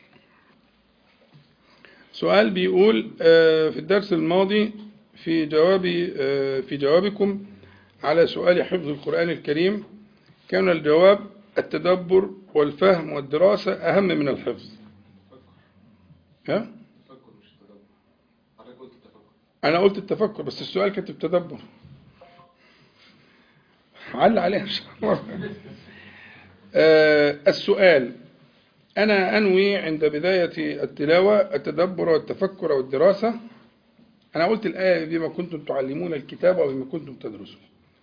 S1: سؤال بيقول آه في الدرس الماضي في جوابي آه في جوابكم على سؤال حفظ القرآن الكريم كان الجواب التدبر والفهم والدراسة أهم من الحفظ ها؟
S3: تفكر مش تدبر حضرتك قلت التفكر
S1: أنا قلت التفكر بس السؤال كانت التدبر علق عليها إن شاء الله آه السؤال أنا أنوي عند بداية التلاوة التدبر والتفكر والدراسة أنا قلت الآية بما كنتم تعلمون الكتاب وبما كنتم تدرسون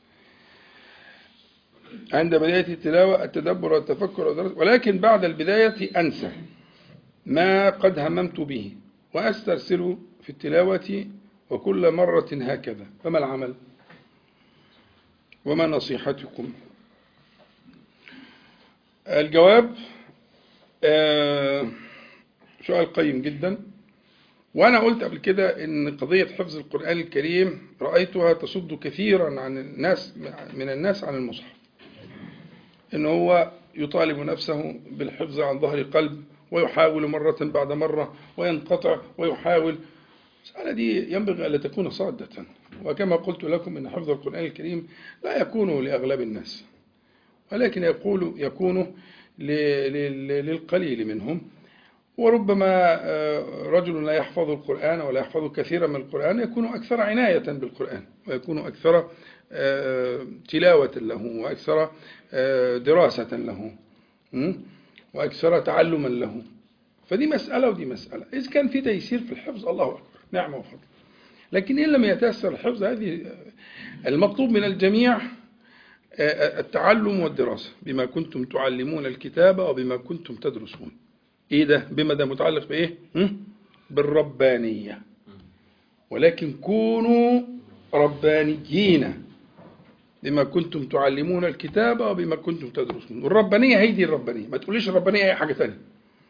S1: عند بداية التلاوة التدبر والتفكر والدراسة ولكن بعد البداية أنسى ما قد هممت به وأسترسل في التلاوة وكل مرة هكذا فما العمل وما نصيحتكم الجواب آه، سؤال قيم جدا وأنا قلت قبل كده إن قضية حفظ القرآن الكريم رأيتها تصد كثيرا عن الناس من الناس عن المصحف إن هو يطالب نفسه بالحفظ عن ظهر قلب ويحاول مرة بعد مرة وينقطع ويحاول المسألة دي ينبغي ألا تكون صادة وكما قلت لكم إن حفظ القرآن الكريم لا يكون لأغلب الناس ولكن يقول يكون ل- ل- للقليل منهم وربما آه، رجل لا يحفظ القرآن ولا يحفظ كثيرا من القرآن يكون أكثر عناية بالقرآن ويكون أكثر آه، تلاوة له وأكثر آه، دراسة له م? وأكثر تعلما له فدي مسألة ودي مسألة إذا كان في تيسير في الحفظ الله أكبر نعمة وفضل لكن إن لم يتيسر الحفظ هذه المطلوب من الجميع التعلم والدراسة بما كنتم تعلمون الكتاب وبما كنتم تدرسون إيه ده بما ده متعلق بإيه هم؟ بالربانية ولكن كونوا ربانيين بما كنتم تعلمون الكتاب وبما كنتم تدرسون والربانية هي دي الربانية ما تقوليش الربانية أي حاجة تانية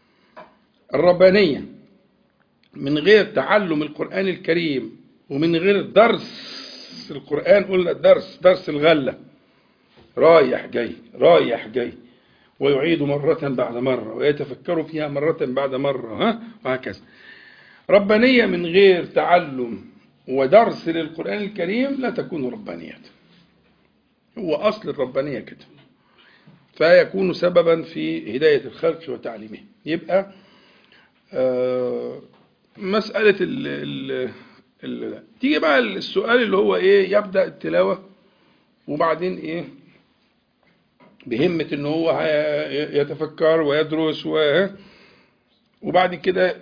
S1: الربانية من غير تعلم القرآن الكريم ومن غير درس القرآن قلنا درس درس الغلة رايح جاي رايح جاي ويعيد مرة بعد مرة ويتفكر فيها مرة بعد مرة ها وهكذا ربانية من غير تعلم ودرس للقرآن الكريم لا تكون ربانية هو أصل الربانية كده فيكون سببا في هداية الخلق وتعليمه يبقى آه مسألة ال ال ال تيجي بقى السؤال اللي هو ايه يبدأ التلاوة وبعدين ايه بهمة ان هو هي- يتفكر ويدرس و وبعد كده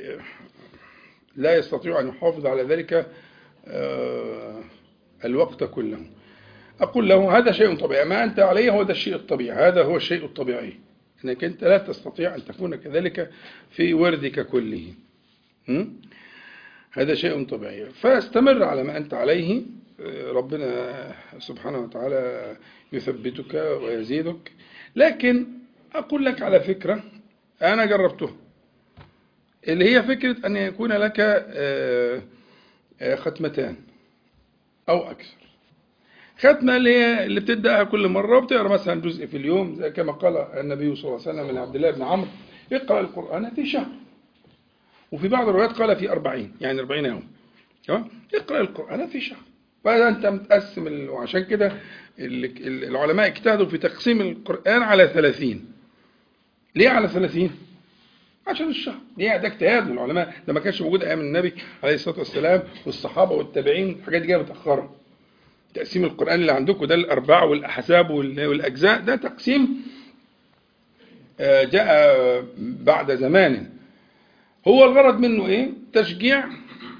S1: لا يستطيع ان يحافظ على ذلك آه، الوقت كله أقول له هذا شيء طبيعي ما أنت عليه هو ده الشيء الطبيعي هذا هو الشيء الطبيعي أنك أنت لا تستطيع أن تكون كذلك في وردك كله م? هذا شيء طبيعي فاستمر على ما أنت عليه آه، ربنا سبحانه وتعالى يثبتك ويزيدك لكن أقول لك على فكرة أنا جربتها اللي هي فكرة أن يكون لك آه، آه، ختمتان أو أكثر ختمة اللي هي اللي بتبدأها كل مرة وبتقرا مثلا جزء في اليوم زي كما قال النبي صلى الله عليه وسلم لعبد الله بن عمرو اقرأ القرآن في شهر وفي بعض الروايات قال في أربعين يعني أربعين يوم تمام اقرأ القرآن في شهر فإذا أنت متقسم ال- وعشان كده ال- ال- العلماء اجتهدوا في تقسيم القرآن على ثلاثين ليه على ثلاثين؟ عشان الشهر دي ده اجتهاد من العلماء ده ما كانش موجود ايام النبي عليه الصلاه والسلام والصحابه والتابعين الحاجات دي جايه متاخره تقسيم القران اللي عندكم ده الارباع والاحزاب وال- والاجزاء ده تقسيم آه، جاء بعد زمان هو الغرض منه ايه تشجيع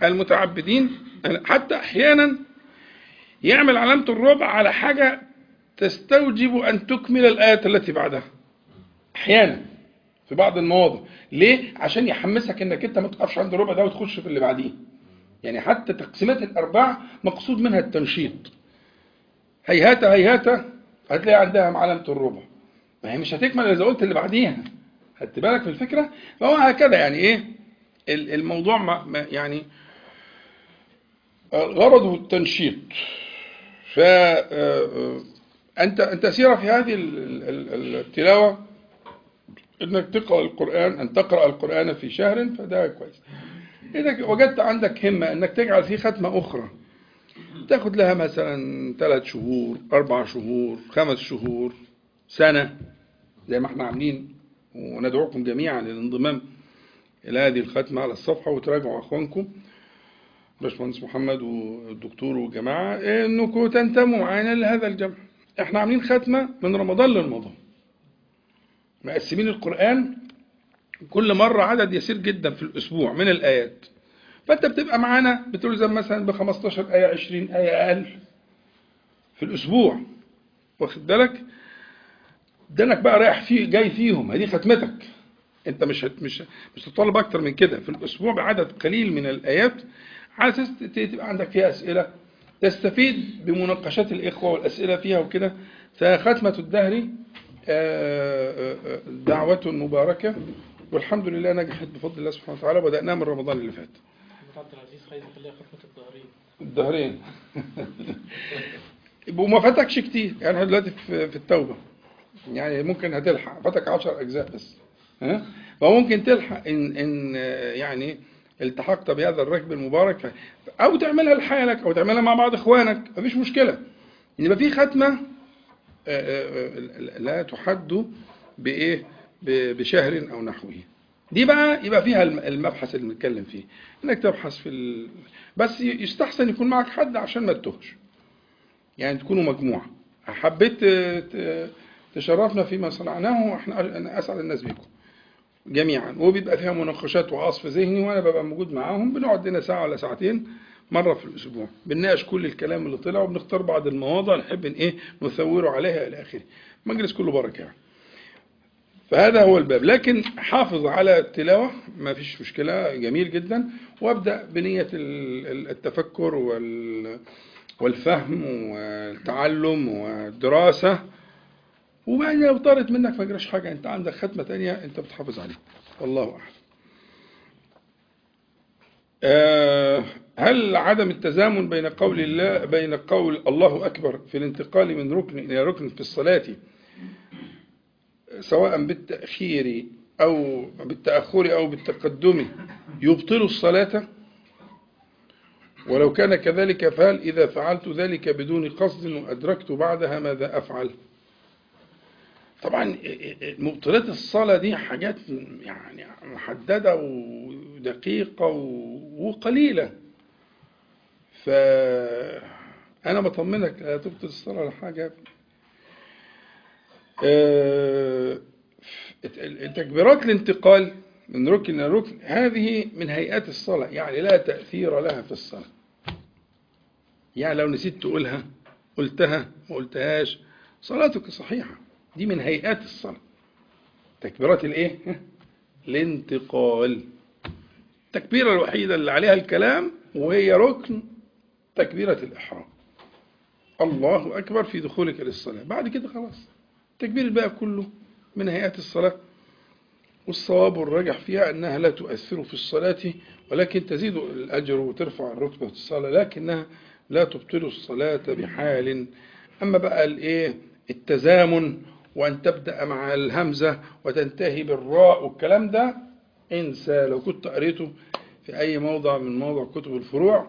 S1: المتعبدين حتى احيانا يعمل علامه الربع على حاجه تستوجب أن تكمل الآية التي بعدها أحيانا في بعض المواضع ليه؟ عشان يحمسك انك انت ما تقفش عند الربع ده وتخش في اللي بعديه يعني حتى تقسيمات الأرباع مقصود منها التنشيط هيهات هيهات هتلاقي عندها علامة الربع ما هي مش هتكمل إذا قلت اللي بعديها خدت بالك من الفكرة فهو هكذا يعني إيه ال- الموضوع ما ما- يعني غرضه التنشيط ف آه، أنت أنت سيرة في هذه ال- ال- ال- التلاوة إنك تقرأ القرآن أن تقرأ القرآن في شهر فده كويس إذا وجدت عندك همة أنك تجعل فيه ختمة أخرى تاخد لها مثلا ثلاث شهور أربع شهور خمس شهور سنة زي ما احنا عاملين وندعوكم جميعا للانضمام إلى هذه الختمة على الصفحة وتراجعوا أخوانكم باشمهندس محمد والدكتور والجماعة إنكم تنتموا معانا لهذا الجمع احنا عاملين ختمة من رمضان لرمضان مقسمين القرآن كل مرة عدد يسير جدا في الأسبوع من الآيات فأنت بتبقى معانا بتلزم مثلا ب 15 آية 20 آية أقل في الأسبوع واخد بالك ده انك بقى رايح فيه جاي فيهم هذه ختمتك انت مش هت مش مش تطلب اكتر من كده في الاسبوع بعدد قليل من الايات على اساس ت- تبقى عندك فيها اسئله تستفيد بمناقشات الاخوه والاسئله فيها وكده فختمه الدهر آه، آه، دعوة مباركة والحمد لله نجحت بفضل الله سبحانه وتعالى بدأناها من رمضان اللي فات
S2: محمد عبد العزيز عايز يخليها ختمة الظهرين
S1: الدهرين وما فاتكش كتير يعني احنا دلوقتي في في التوبة يعني ممكن هتلحق فاتك 10 أجزاء بس ها فممكن تلحق إن إن آه، يعني التحقت بهذا الركب المبارك أو تعملها لحالك أو تعملها مع بعض إخوانك مفيش مشكلة يبقى في ختمة آه، آه، آه، لا تحد بإيه ب- بشهر أو نحوه دي بقى يبقى فيها الم- المبحث اللي بنتكلم فيه انك تبحث في ال... بس ي- يستحسن يكون معك حد عشان ما تتوهش يعني تكونوا مجموعة حبيت ت- ت- تشرفنا فيما صنعناه واحنا انا اسعد الناس بيكم جميعا وبيبقى فيها مناقشات وعصف ذهني وانا ببقى موجود معاهم بنقعد لنا ساعة ولا ساعتين مرة في الأسبوع بنناقش كل الكلام اللي طلع وبنختار بعض المواضيع نحب إن إيه نثوره عليها إلى آخره مجلس كله بركة يعني فهذا هو الباب لكن حافظ على التلاوة ما فيش مشكلة جميل جدا وابدأ بنية ال- ال- التفكر وال والفهم والتعلم والدراسة وبعدين لو طارت منك ما يجراش حاجة انت عندك ختمة تانية انت بتحافظ عليها والله أعلم آه، هل عدم التزامن بين قول الله بين قول الله أكبر في الانتقال من ركن إلى ركن في الصلاة سواء بالتأخير أو بالتأخر أو بالتقدم يبطل الصلاة ولو كان كذلك فهل إذا فعلت ذلك بدون قصد وأدركت بعدها ماذا أفعل طبعا مبطلات الصلاة دي حاجات يعني محددة ودقيقة وقليلة فأنا بطمنك لا تبطل الصلاة ولا حاجة آه، تكبيرات الانتقال من ركن إلى ركن هذه من هيئات الصلاة يعني لا تأثير لها في الصلاة يعني لو نسيت تقولها قلتها ما قلتهاش صلاتك صحيحة دي من هيئات الصلاة تكبيرات الايه الانتقال التكبيرة الوحيدة اللي عليها الكلام وهي ركن تكبيرة الإحرام الله أكبر في دخولك للصلاة بعد كده خلاص التكبير الباقي كله من هيئات الصلاة والصواب الراجح فيها أنها لا تؤثر في الصلاة ولكن تزيد الأجر وترفع الرتبة في الصلاة لكنها لا تبطل الصلاة بحال أما بقى الإيه التزامن وأن تبدأ مع الهمزة وتنتهي بالراء والكلام ده انسى لو كنت قريته في أي موضع من موضع كتب الفروع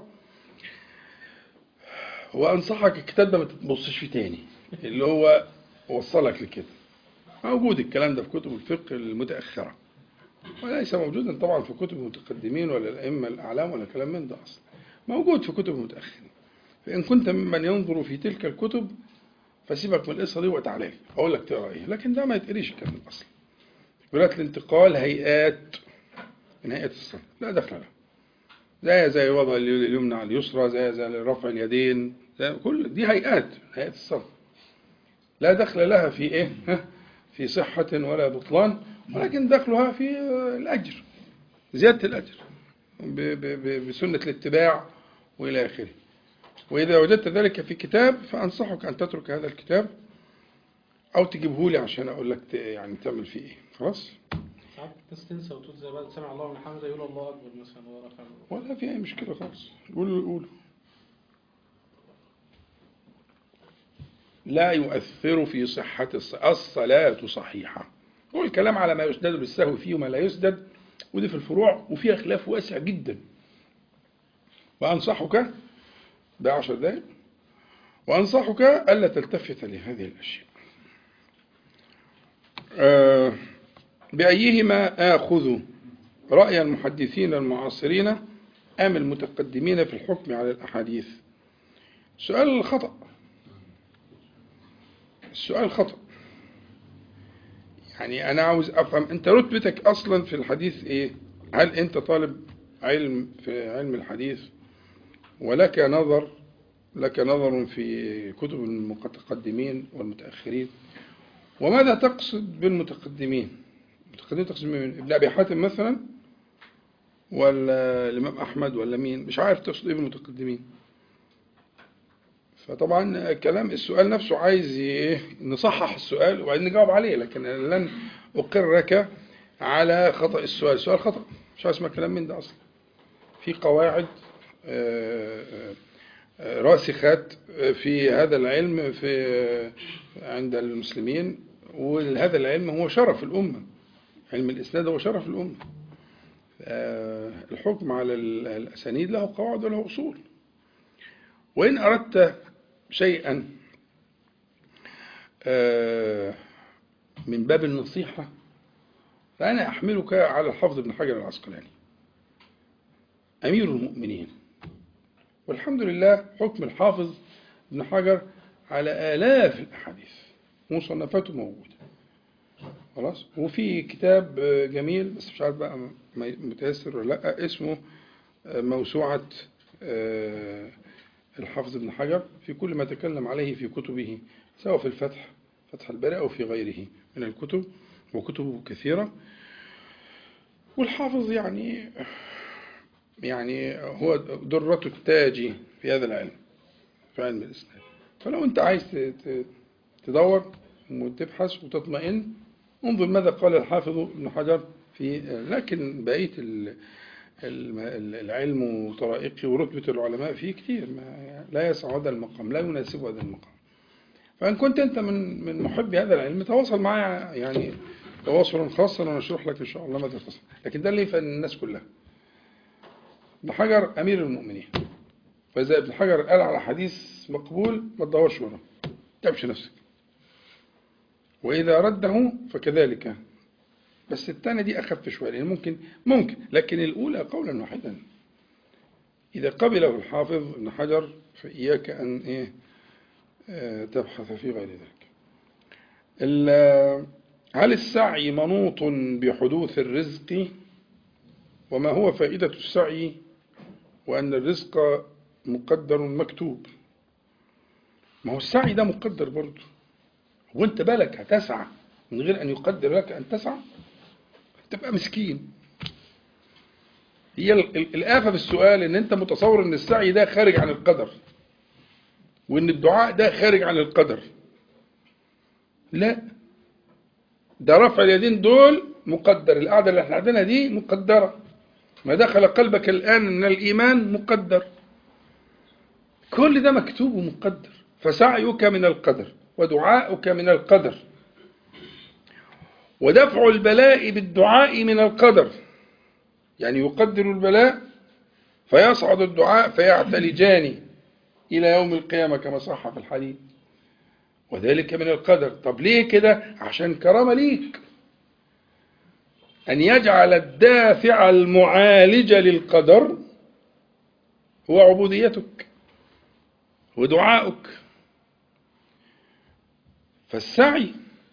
S1: وأنصحك الكتاب ده ما تبصش فيه تاني اللي هو وصلك لكده موجود الكلام ده في كتب الفقه المتأخرة وليس موجودا طبعا في كتب المتقدمين ولا الأئمة الأعلام ولا كلام من ده أصلا موجود في كتب المتأخرين فإن كنت ممن ينظر في تلك الكتب فسيبك من القصة دي وتعالى لي أقول لك تقرأ إيه لكن ده ما يتقريش كان الأصل تكبيرات الانتقال هيئات من هيئة الصلاة لا دخل لها زي زي وضع اليمنى على اليسرى زي زي رفع اليدين زي كل دي هيئات من هيئات الصلاة لا دخل لها في إيه ها؟ في صحة ولا بطلان ولكن دخلها في آه، الأجر زيادة الأجر ب- ب- ب- بسنة الاتباع وإلى آخره وإذا وجدت ذلك في كتاب فأنصحك أن تترك هذا الكتاب أو تجيبه لي عشان أقول لك ت- يعني تعمل فيه إيه خلاص
S2: ساعات الناس تنسى وتقول زي بعد سمع الله من حمده يقول الله اكبر مثلا ورفع
S1: ولا في أي مشكلة خالص قولوا قولوا لا يؤثر في صحة الص- الصلاة صحيحة هو الكلام على ما يسدد بالسهو فيه وما لا يسدد ودي في الفروع وفيها خلاف واسع جدا وأنصحك بعشر دقائق وأنصحك ألا تلتفت لهذه الأشياء آه، بأيهما آخذ رأي المحدثين المعاصرين أم المتقدمين في الحكم على الأحاديث سؤال خطأ السؤال خطأ يعني أنا عاوز أفهم أنت رتبتك أصلا في الحديث إيه هل أنت طالب علم في علم الحديث ولك نظر لك نظر في كتب المتقدمين والمتأخرين وماذا تقصد بالمتقدمين المتقدمين تقصد من ابن أبي حاتم مثلا ولا الإمام أحمد ولا مين مش عارف تقصد إيه بالمتقدمين فطبعا كلام السؤال نفسه عايز إيه نصحح السؤال وبعدين نجاوب عليه لكن أنا لن أقرك على خطأ السؤال السؤال خطأ مش عايز اسمع كلام من ده أصلا في قواعد آه، آه، آه، راسخات في هذا العلم في عند المسلمين وهذا العلم هو شرف الأمة علم الإسناد هو شرف الأمة آه، الحكم على ال- الأسانيد له قواعد وله أصول وإن أردت شيئا آه، من باب النصيحة فأنا أحملك على الحافظ بن حجر العسقلاني أمير المؤمنين والحمد لله حكم الحافظ ابن حجر على آلاف الأحاديث مصنفاته موجودة خلاص وفي كتاب آه، جميل بس مش عارف بقى م- متيسر ولا لا اسمه آه، موسوعة آه، الحافظ ابن حجر في كل ما تكلم عليه في كتبه سواء في الفتح فتح الباري أو في غيره من الكتب وكتبه كثيرة والحافظ يعني يعني هو درة التاج في هذا العلم في علم الإسلام فلو أنت عايز ت- ت- تدور وتبحث وتطمئن انظر ماذا قال الحافظ ابن حجر في لكن بقية ال- الم- العلم وطرائقه ورتبة العلماء فيه كتير ما لا يسع هذا المقام لا يناسب هذا المقام فإن كنت أنت من من محبي هذا العلم تواصل معي يعني تواصلا خاصا ونشرح لك إن شاء الله ماذا تصل لكن ده اللي يفهم الناس كلها ابن حجر أمير المؤمنين فإذا ابن حجر قال على حديث مقبول ما تدورش وراه ما تتعبش نفسك وإذا رده فكذلك بس الثانية دي أخف شوية لأن ممكن ممكن لكن الأولى قولا واحدا إذا قبله الحافظ ابن حجر فإياك أن إيه آه، تبحث في غير ذلك ال- هل السعي منوط بحدوث الرزق وما هو فائدة السعي وأن الرزق مقدر مكتوب ما هو السعي ده مقدر برضه وانت بالك هتسعى من غير أن يقدر لك أن تسعى تبقى مسكين هي ال- ال- الآفة في السؤال ان انت متصور ان السعي ده خارج عن القدر وان الدعاء ده خارج عن القدر لا ده رفع اليدين دول مقدر القعدة اللي احنا قاعدينها دي مقدرة ما دخل قلبك الآن من الإيمان مقدر كل ده مكتوب ومقدر فسعيك من القدر ودعاؤك من القدر ودفع البلاء بالدعاء من القدر يعني يقدر البلاء فيصعد الدعاء فيعتلجان إلى يوم القيامة كما صح في الحديث وذلك من القدر طب ليه كده عشان كرامة ليك أن يجعل الدافع المعالج للقدر هو عبوديتك ودعاؤك فالسعي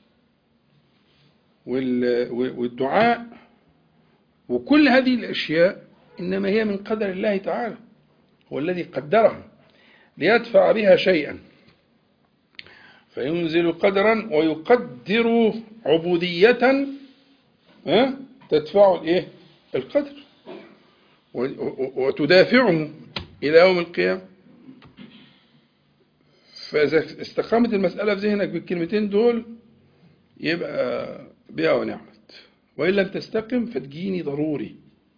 S1: وال- والدعاء وكل هذه الأشياء إنما هي من قدر الله تعالى هو الذي قدرها ليدفع بها شيئا فينزل قدرا ويقدر عبودية ها تدفع الايه القدر و- و- وتدافعه الى يوم القيامه فاذا استقامت المساله في ذهنك بالكلمتين دول يبقى بها ونعمت وان لم تستقم فتجيني ضروري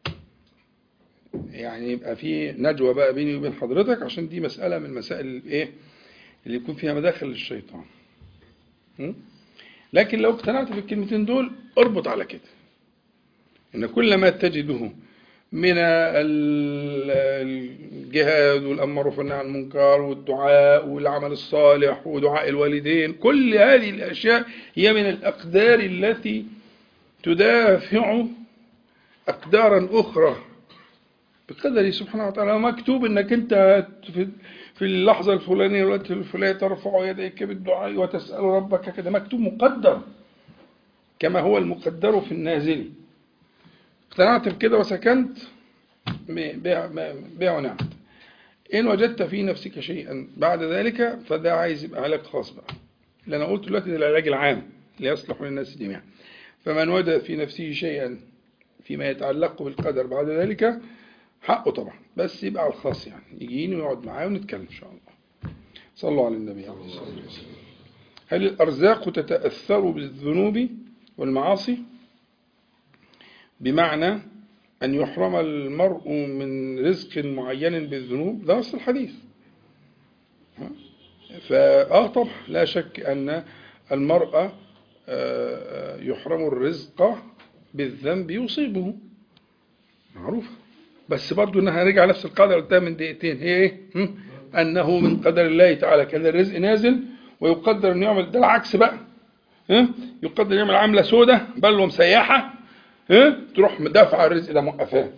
S1: يعني يبقى في نجوى بقى بيني وبين حضرتك عشان دي مساله من مسائل الايه اللي يكون فيها مداخل للشيطان م? لكن لو اقتنعت بالكلمتين دول اربط على كده ان كل ما تجده من ال- الجهاد والامر والنهي عن المنكر والدعاء والعمل الصالح ودعاء الوالدين كل هذه الاشياء هي من الاقدار التي تدافع اقدارا اخرى بقدره سبحانه وتعالى مكتوب انك انت في في اللحظه الفلانيه والوقت الفلاني ترفع يديك بالدعاء وتسال ربك كده مكتوب مقدر كما هو المقدر في النازل اقتنعت بكده وسكنت ب- بها بها ونعمت إن وجدت في نفسك شيئا بعد ذلك فده عايز يبقى علاج خاص بقى اللي أنا قلت دلوقتي ده العلاج العام اللي يصلح للناس جميعا فمن وجد في نفسه شيئا فيما يتعلق بالقدر بعد ذلك حقه طبعا بس يبقى على الخاص يعني يجيني ويقعد معايا ونتكلم إن شاء الله صلوا على النبي عليه الصلاة والسلام هل الأرزاق تتأثر بالذنوب والمعاصي بمعنى أن يحرم المرء من رزق معين بالذنوب ده أصل الحديث ها؟ فآه طبعا لا شك أن المرأة آه، يحرم الرزق بالذنب يصيبه معروف بس برضو انها رجع نفس القاعده اللي قلتها من دقيقتين هي ايه؟ هم؟ انه من قدر الله تعالى كان الرزق نازل ويقدر انه يعمل ده العكس بقى ها؟ يقدر يعمل عامله سودة بل مسيحه ها؟ تروح مدافعه الرزق ده موقفاه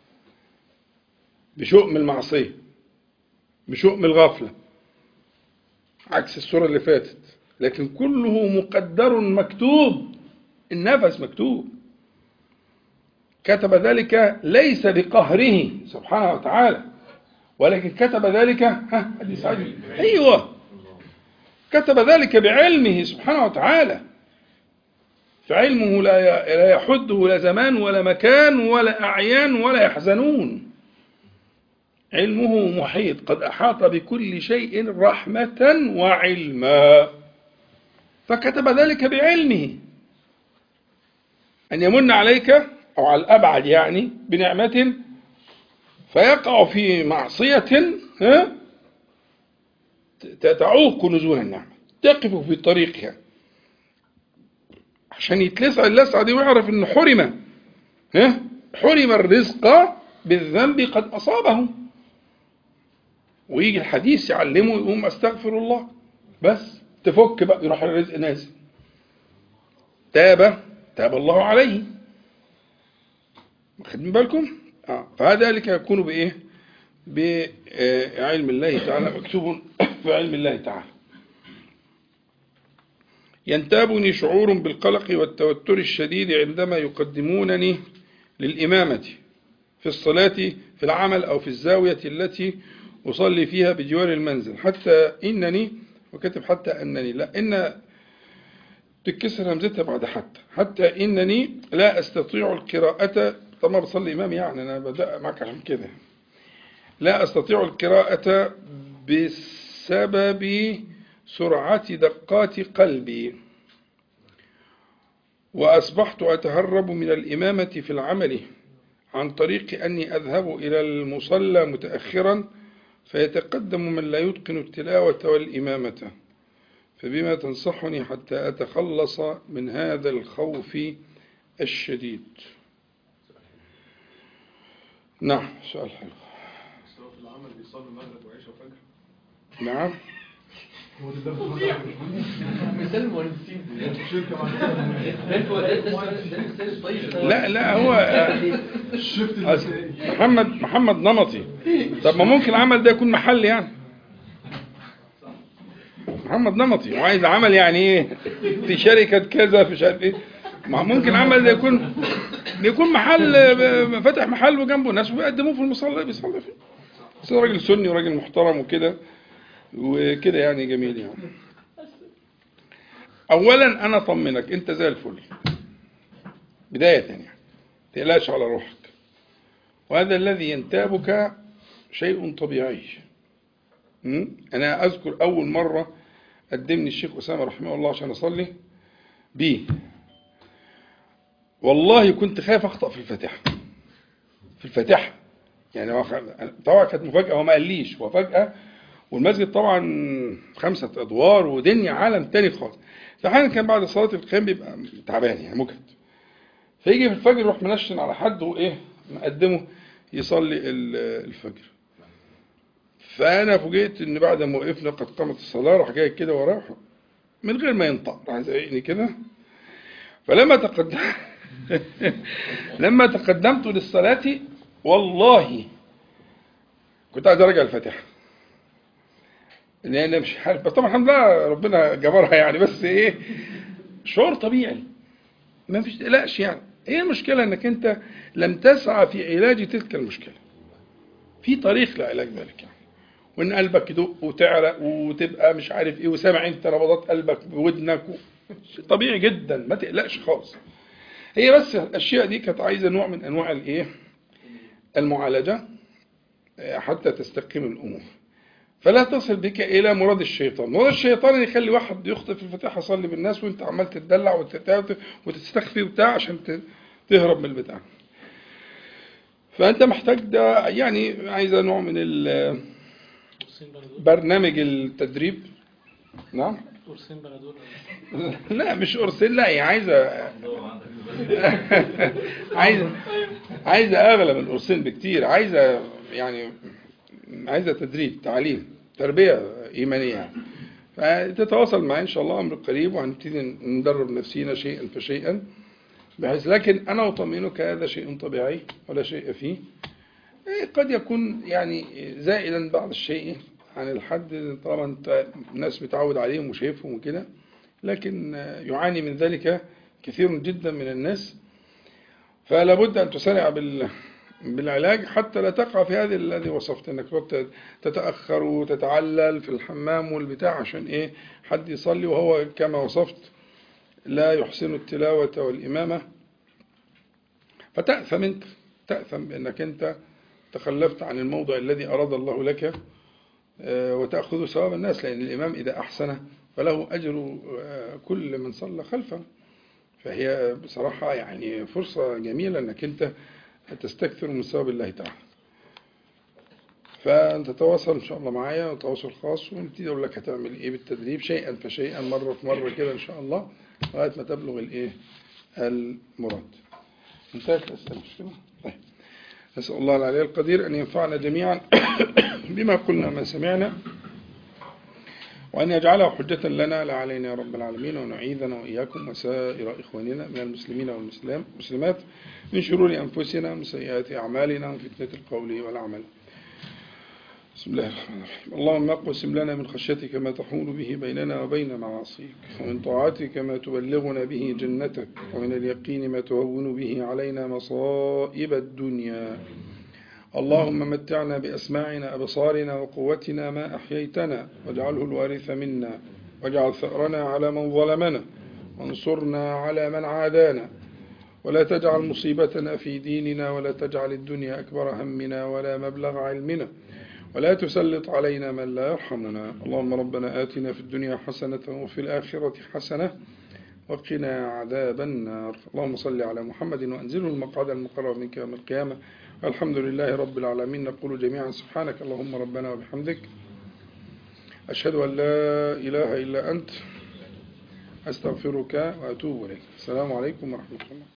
S1: بشؤم المعصيه بشؤم الغفله عكس الصوره اللي فاتت لكن كله مقدر مكتوب النفس مكتوب كتب ذلك ليس بقهره سبحانه وتعالى ولكن كتب ذلك ها حديث عجيب ايوه كتب ذلك بعلمه سبحانه وتعالى فعلمه لا ي- لا يحده لا زمان ولا مكان ولا اعيان ولا يحزنون علمه محيط قد احاط بكل شيء رحمه وعلما فكتب ذلك بعلمه أن يمن عليك أو على الأبعد يعني بنعمة فيقع في معصية ها ت- تعوق نزول النعمة تقف في طريقها عشان يتلسع اللسعة دي ويعرف إنه حرم ها حرم الرزق بالذنب قد أصابه ويجي الحديث يعلمه يقوم أستغفر الله بس تفك بقى يروح الرزق نازل تاب تاب الله عليه واخدين بالكم آه. فذلك يكون بايه بعلم الله تعالى مكتوب في علم الله تعالى ينتابني شعور بالقلق والتوتر الشديد عندما يقدمونني للإمامة في الصلاة في العمل أو في الزاوية التي أصلي فيها بجوار المنزل حتى إنني وكتب حتى أنني لا إن تتكسر همزتها بعد حتى حتى إنني لا أستطيع القراءة طبعا بصلي إمام يعني أنا بدأ معك عشان كده لا أستطيع القراءة بسبب سرعة دقات قلبي وأصبحت أتهرب من الإمامة في العمل عن طريق أني أذهب إلى المصلى متأخرا فيتقدم من لا يتقن التلاوة والإمامة فبما تنصحني حتى أتخلص من هذا الخوف الشديد نعم سؤال حلو
S3: بس هو في العمل بيصلي المغرب وعشاء وفجر
S1: نعم
S4: مثال المهندسين
S3: شركة
S4: هو ده ده السؤال- ده المثال الطيب
S1: لا لا هو آه،
S3: الشفت
S1: أصل محمد محمد نمطي طب ما ممكن العمل ده يكون محل يعني محمد نمطي وعايز عمل يعني ايه في شركة كذا في مش عارف ايه ما ممكن العمل ده يكون يكون محل آه، فتح محل وجنبه ناس وبيقدموه في المصلى بيصلي فيه بس هو راجل سني وراجل محترم وكده وكده يعني جميل يعني اولا انا اطمنك انت زي الفل بدايه يعني تقلقش على روحك وهذا الذي ينتابك شيء طبيعي م? انا اذكر اول مره قدمني الشيخ اسامه رحمه الله عشان اصلي بيه والله كنت خايف اخطا في الفاتحه في الفاتحه يعني هو خ- طبعا كانت مفاجاه هو ما قاليش هو فجاه والمسجد طبعا خمسه ادوار ودنيا عالم تاني خالص فاحيانا كان بعد صلاه القيام بيبقى تعبان يعني مجهد فيجي في الفجر يروح منشن على حد وايه مقدمه يصلي ال- الفجر فانا فوجئت ان بعد ما وقفنا قد قامت الصلاه راح جاي كده وراه من غير ما ينطق راح زقني كده فلما تقدم لما تقدمت للصلاة والله كنت عايز ارجع الفاتحة لان مش عارف بس طبعا الحمد لله ربنا جبرها يعني بس ايه شعور طبيعي ما فيش تقلقش يعني ايه المشكلة انك انت لم تسعى في علاج تلك المشكلة في طريق لعلاج ذلك يعني وان قلبك يدق وتعرق وتبقى مش عارف ايه وسامع انت نبضات قلبك بودنك و... طبيعي جدا ما تقلقش خالص هي بس الاشياء دي كانت عايزه نوع من انواع الايه المعالجه آه، حتى تستقيم الامور فلا تصل بك الى مراد الشيطان مراد الشيطان ان يخلي واحد يخطئ في الفاتحه يصلي بالناس وانت عمال تتدلع وتت- وتستخفي وبتاع عشان ت- تهرب من البتاع فانت محتاج ده يعني عايزه نوع من ال-
S2: قرصين بلدول
S1: برنامج التدريب نعم
S2: قرصين بلدول
S1: لا مش أرسل لا هي عايزة عايزة عايزة أغلى من أرسل بكتير عايزة يعني عايزة تدريب تعليم تربية إيمانية يعني. فتتواصل معي إن شاء الله أمر قريب وهنبتدي ندرب نفسينا شيئا فشيئا بحيث لكن أنا أطمئنك هذا شيء طبيعي ولا شيء فيه إيه، قد يكون يعني زائدا بعض الشيء عن الحد طالما انت الناس متعود عليهم وشايفهم وكده لكن يعاني من ذلك كثير جدا من الناس فلا بد ان تسارع بال بالعلاج حتى لا تقع في هذه الذي وصفت انك تقعد تتاخر وتتعلل في الحمام والبتاع عشان ايه حد يصلي وهو كما وصفت لا يحسن التلاوه والامامه فتاثم انت تاثم بانك انت تخلفت عن الموضع الذي اراد الله لك آه، وتأخذ ثواب الناس لأن الإمام إذا أحسن فله أجر آه، كل من صلى خلفه فهي بصراحة يعني فرصة جميلة أنك أنت تستكثر من ثواب الله تعالى فأنت تتواصل إن شاء الله معايا وتواصل خاص ونبتدي أقول لك هتعمل إيه بالتدريب شيئا فشيئا مرة في مرة كده إن شاء الله لغاية ما تبلغ الإيه المراد انتهت الأسئلة مش كده؟ طيب نسأل الله العلي القدير أن ينفعنا جميعا بما قلنا ما سمعنا وأن يجعله حجة لنا لا علينا يا رب العالمين وأن يعيذنا وإياكم وسائر إخواننا من المسلمين والمسلمات من شرور أنفسنا ومن سيئات أعمالنا ومن فتنة القول والعمل بسم الله الرحمن الرحيم اللهم اقسم لنا من خشيتك ما تحول به بيننا وبين معاصيك ومن طاعتك ما تبلغنا به جنتك ومن اليقين ما تهون به علينا مصائب الدنيا اللهم متعنا بأسماعنا أبصارنا وقوتنا ما أحييتنا واجعله الوارث منا واجعل ثأرنا على من ظلمنا وانصرنا على من عادانا ولا تجعل مصيبتنا في ديننا ولا تجعل الدنيا أكبر همنا ولا مبلغ علمنا ولا تسلط علينا من لا يرحمنا اللهم ربنا آتنا في الدنيا حسنة وفي الآخرة حسنة وقنا عذاب النار اللهم صل على محمد وأنزله المقعد المقرب منك يوم القيامة الحمد لله رب العالمين نقول جميعا سبحانك اللهم ربنا وبحمدك أشهد أن لا إله إلا أنت أستغفرك وأتوب إليك السلام عليكم ورحمة الله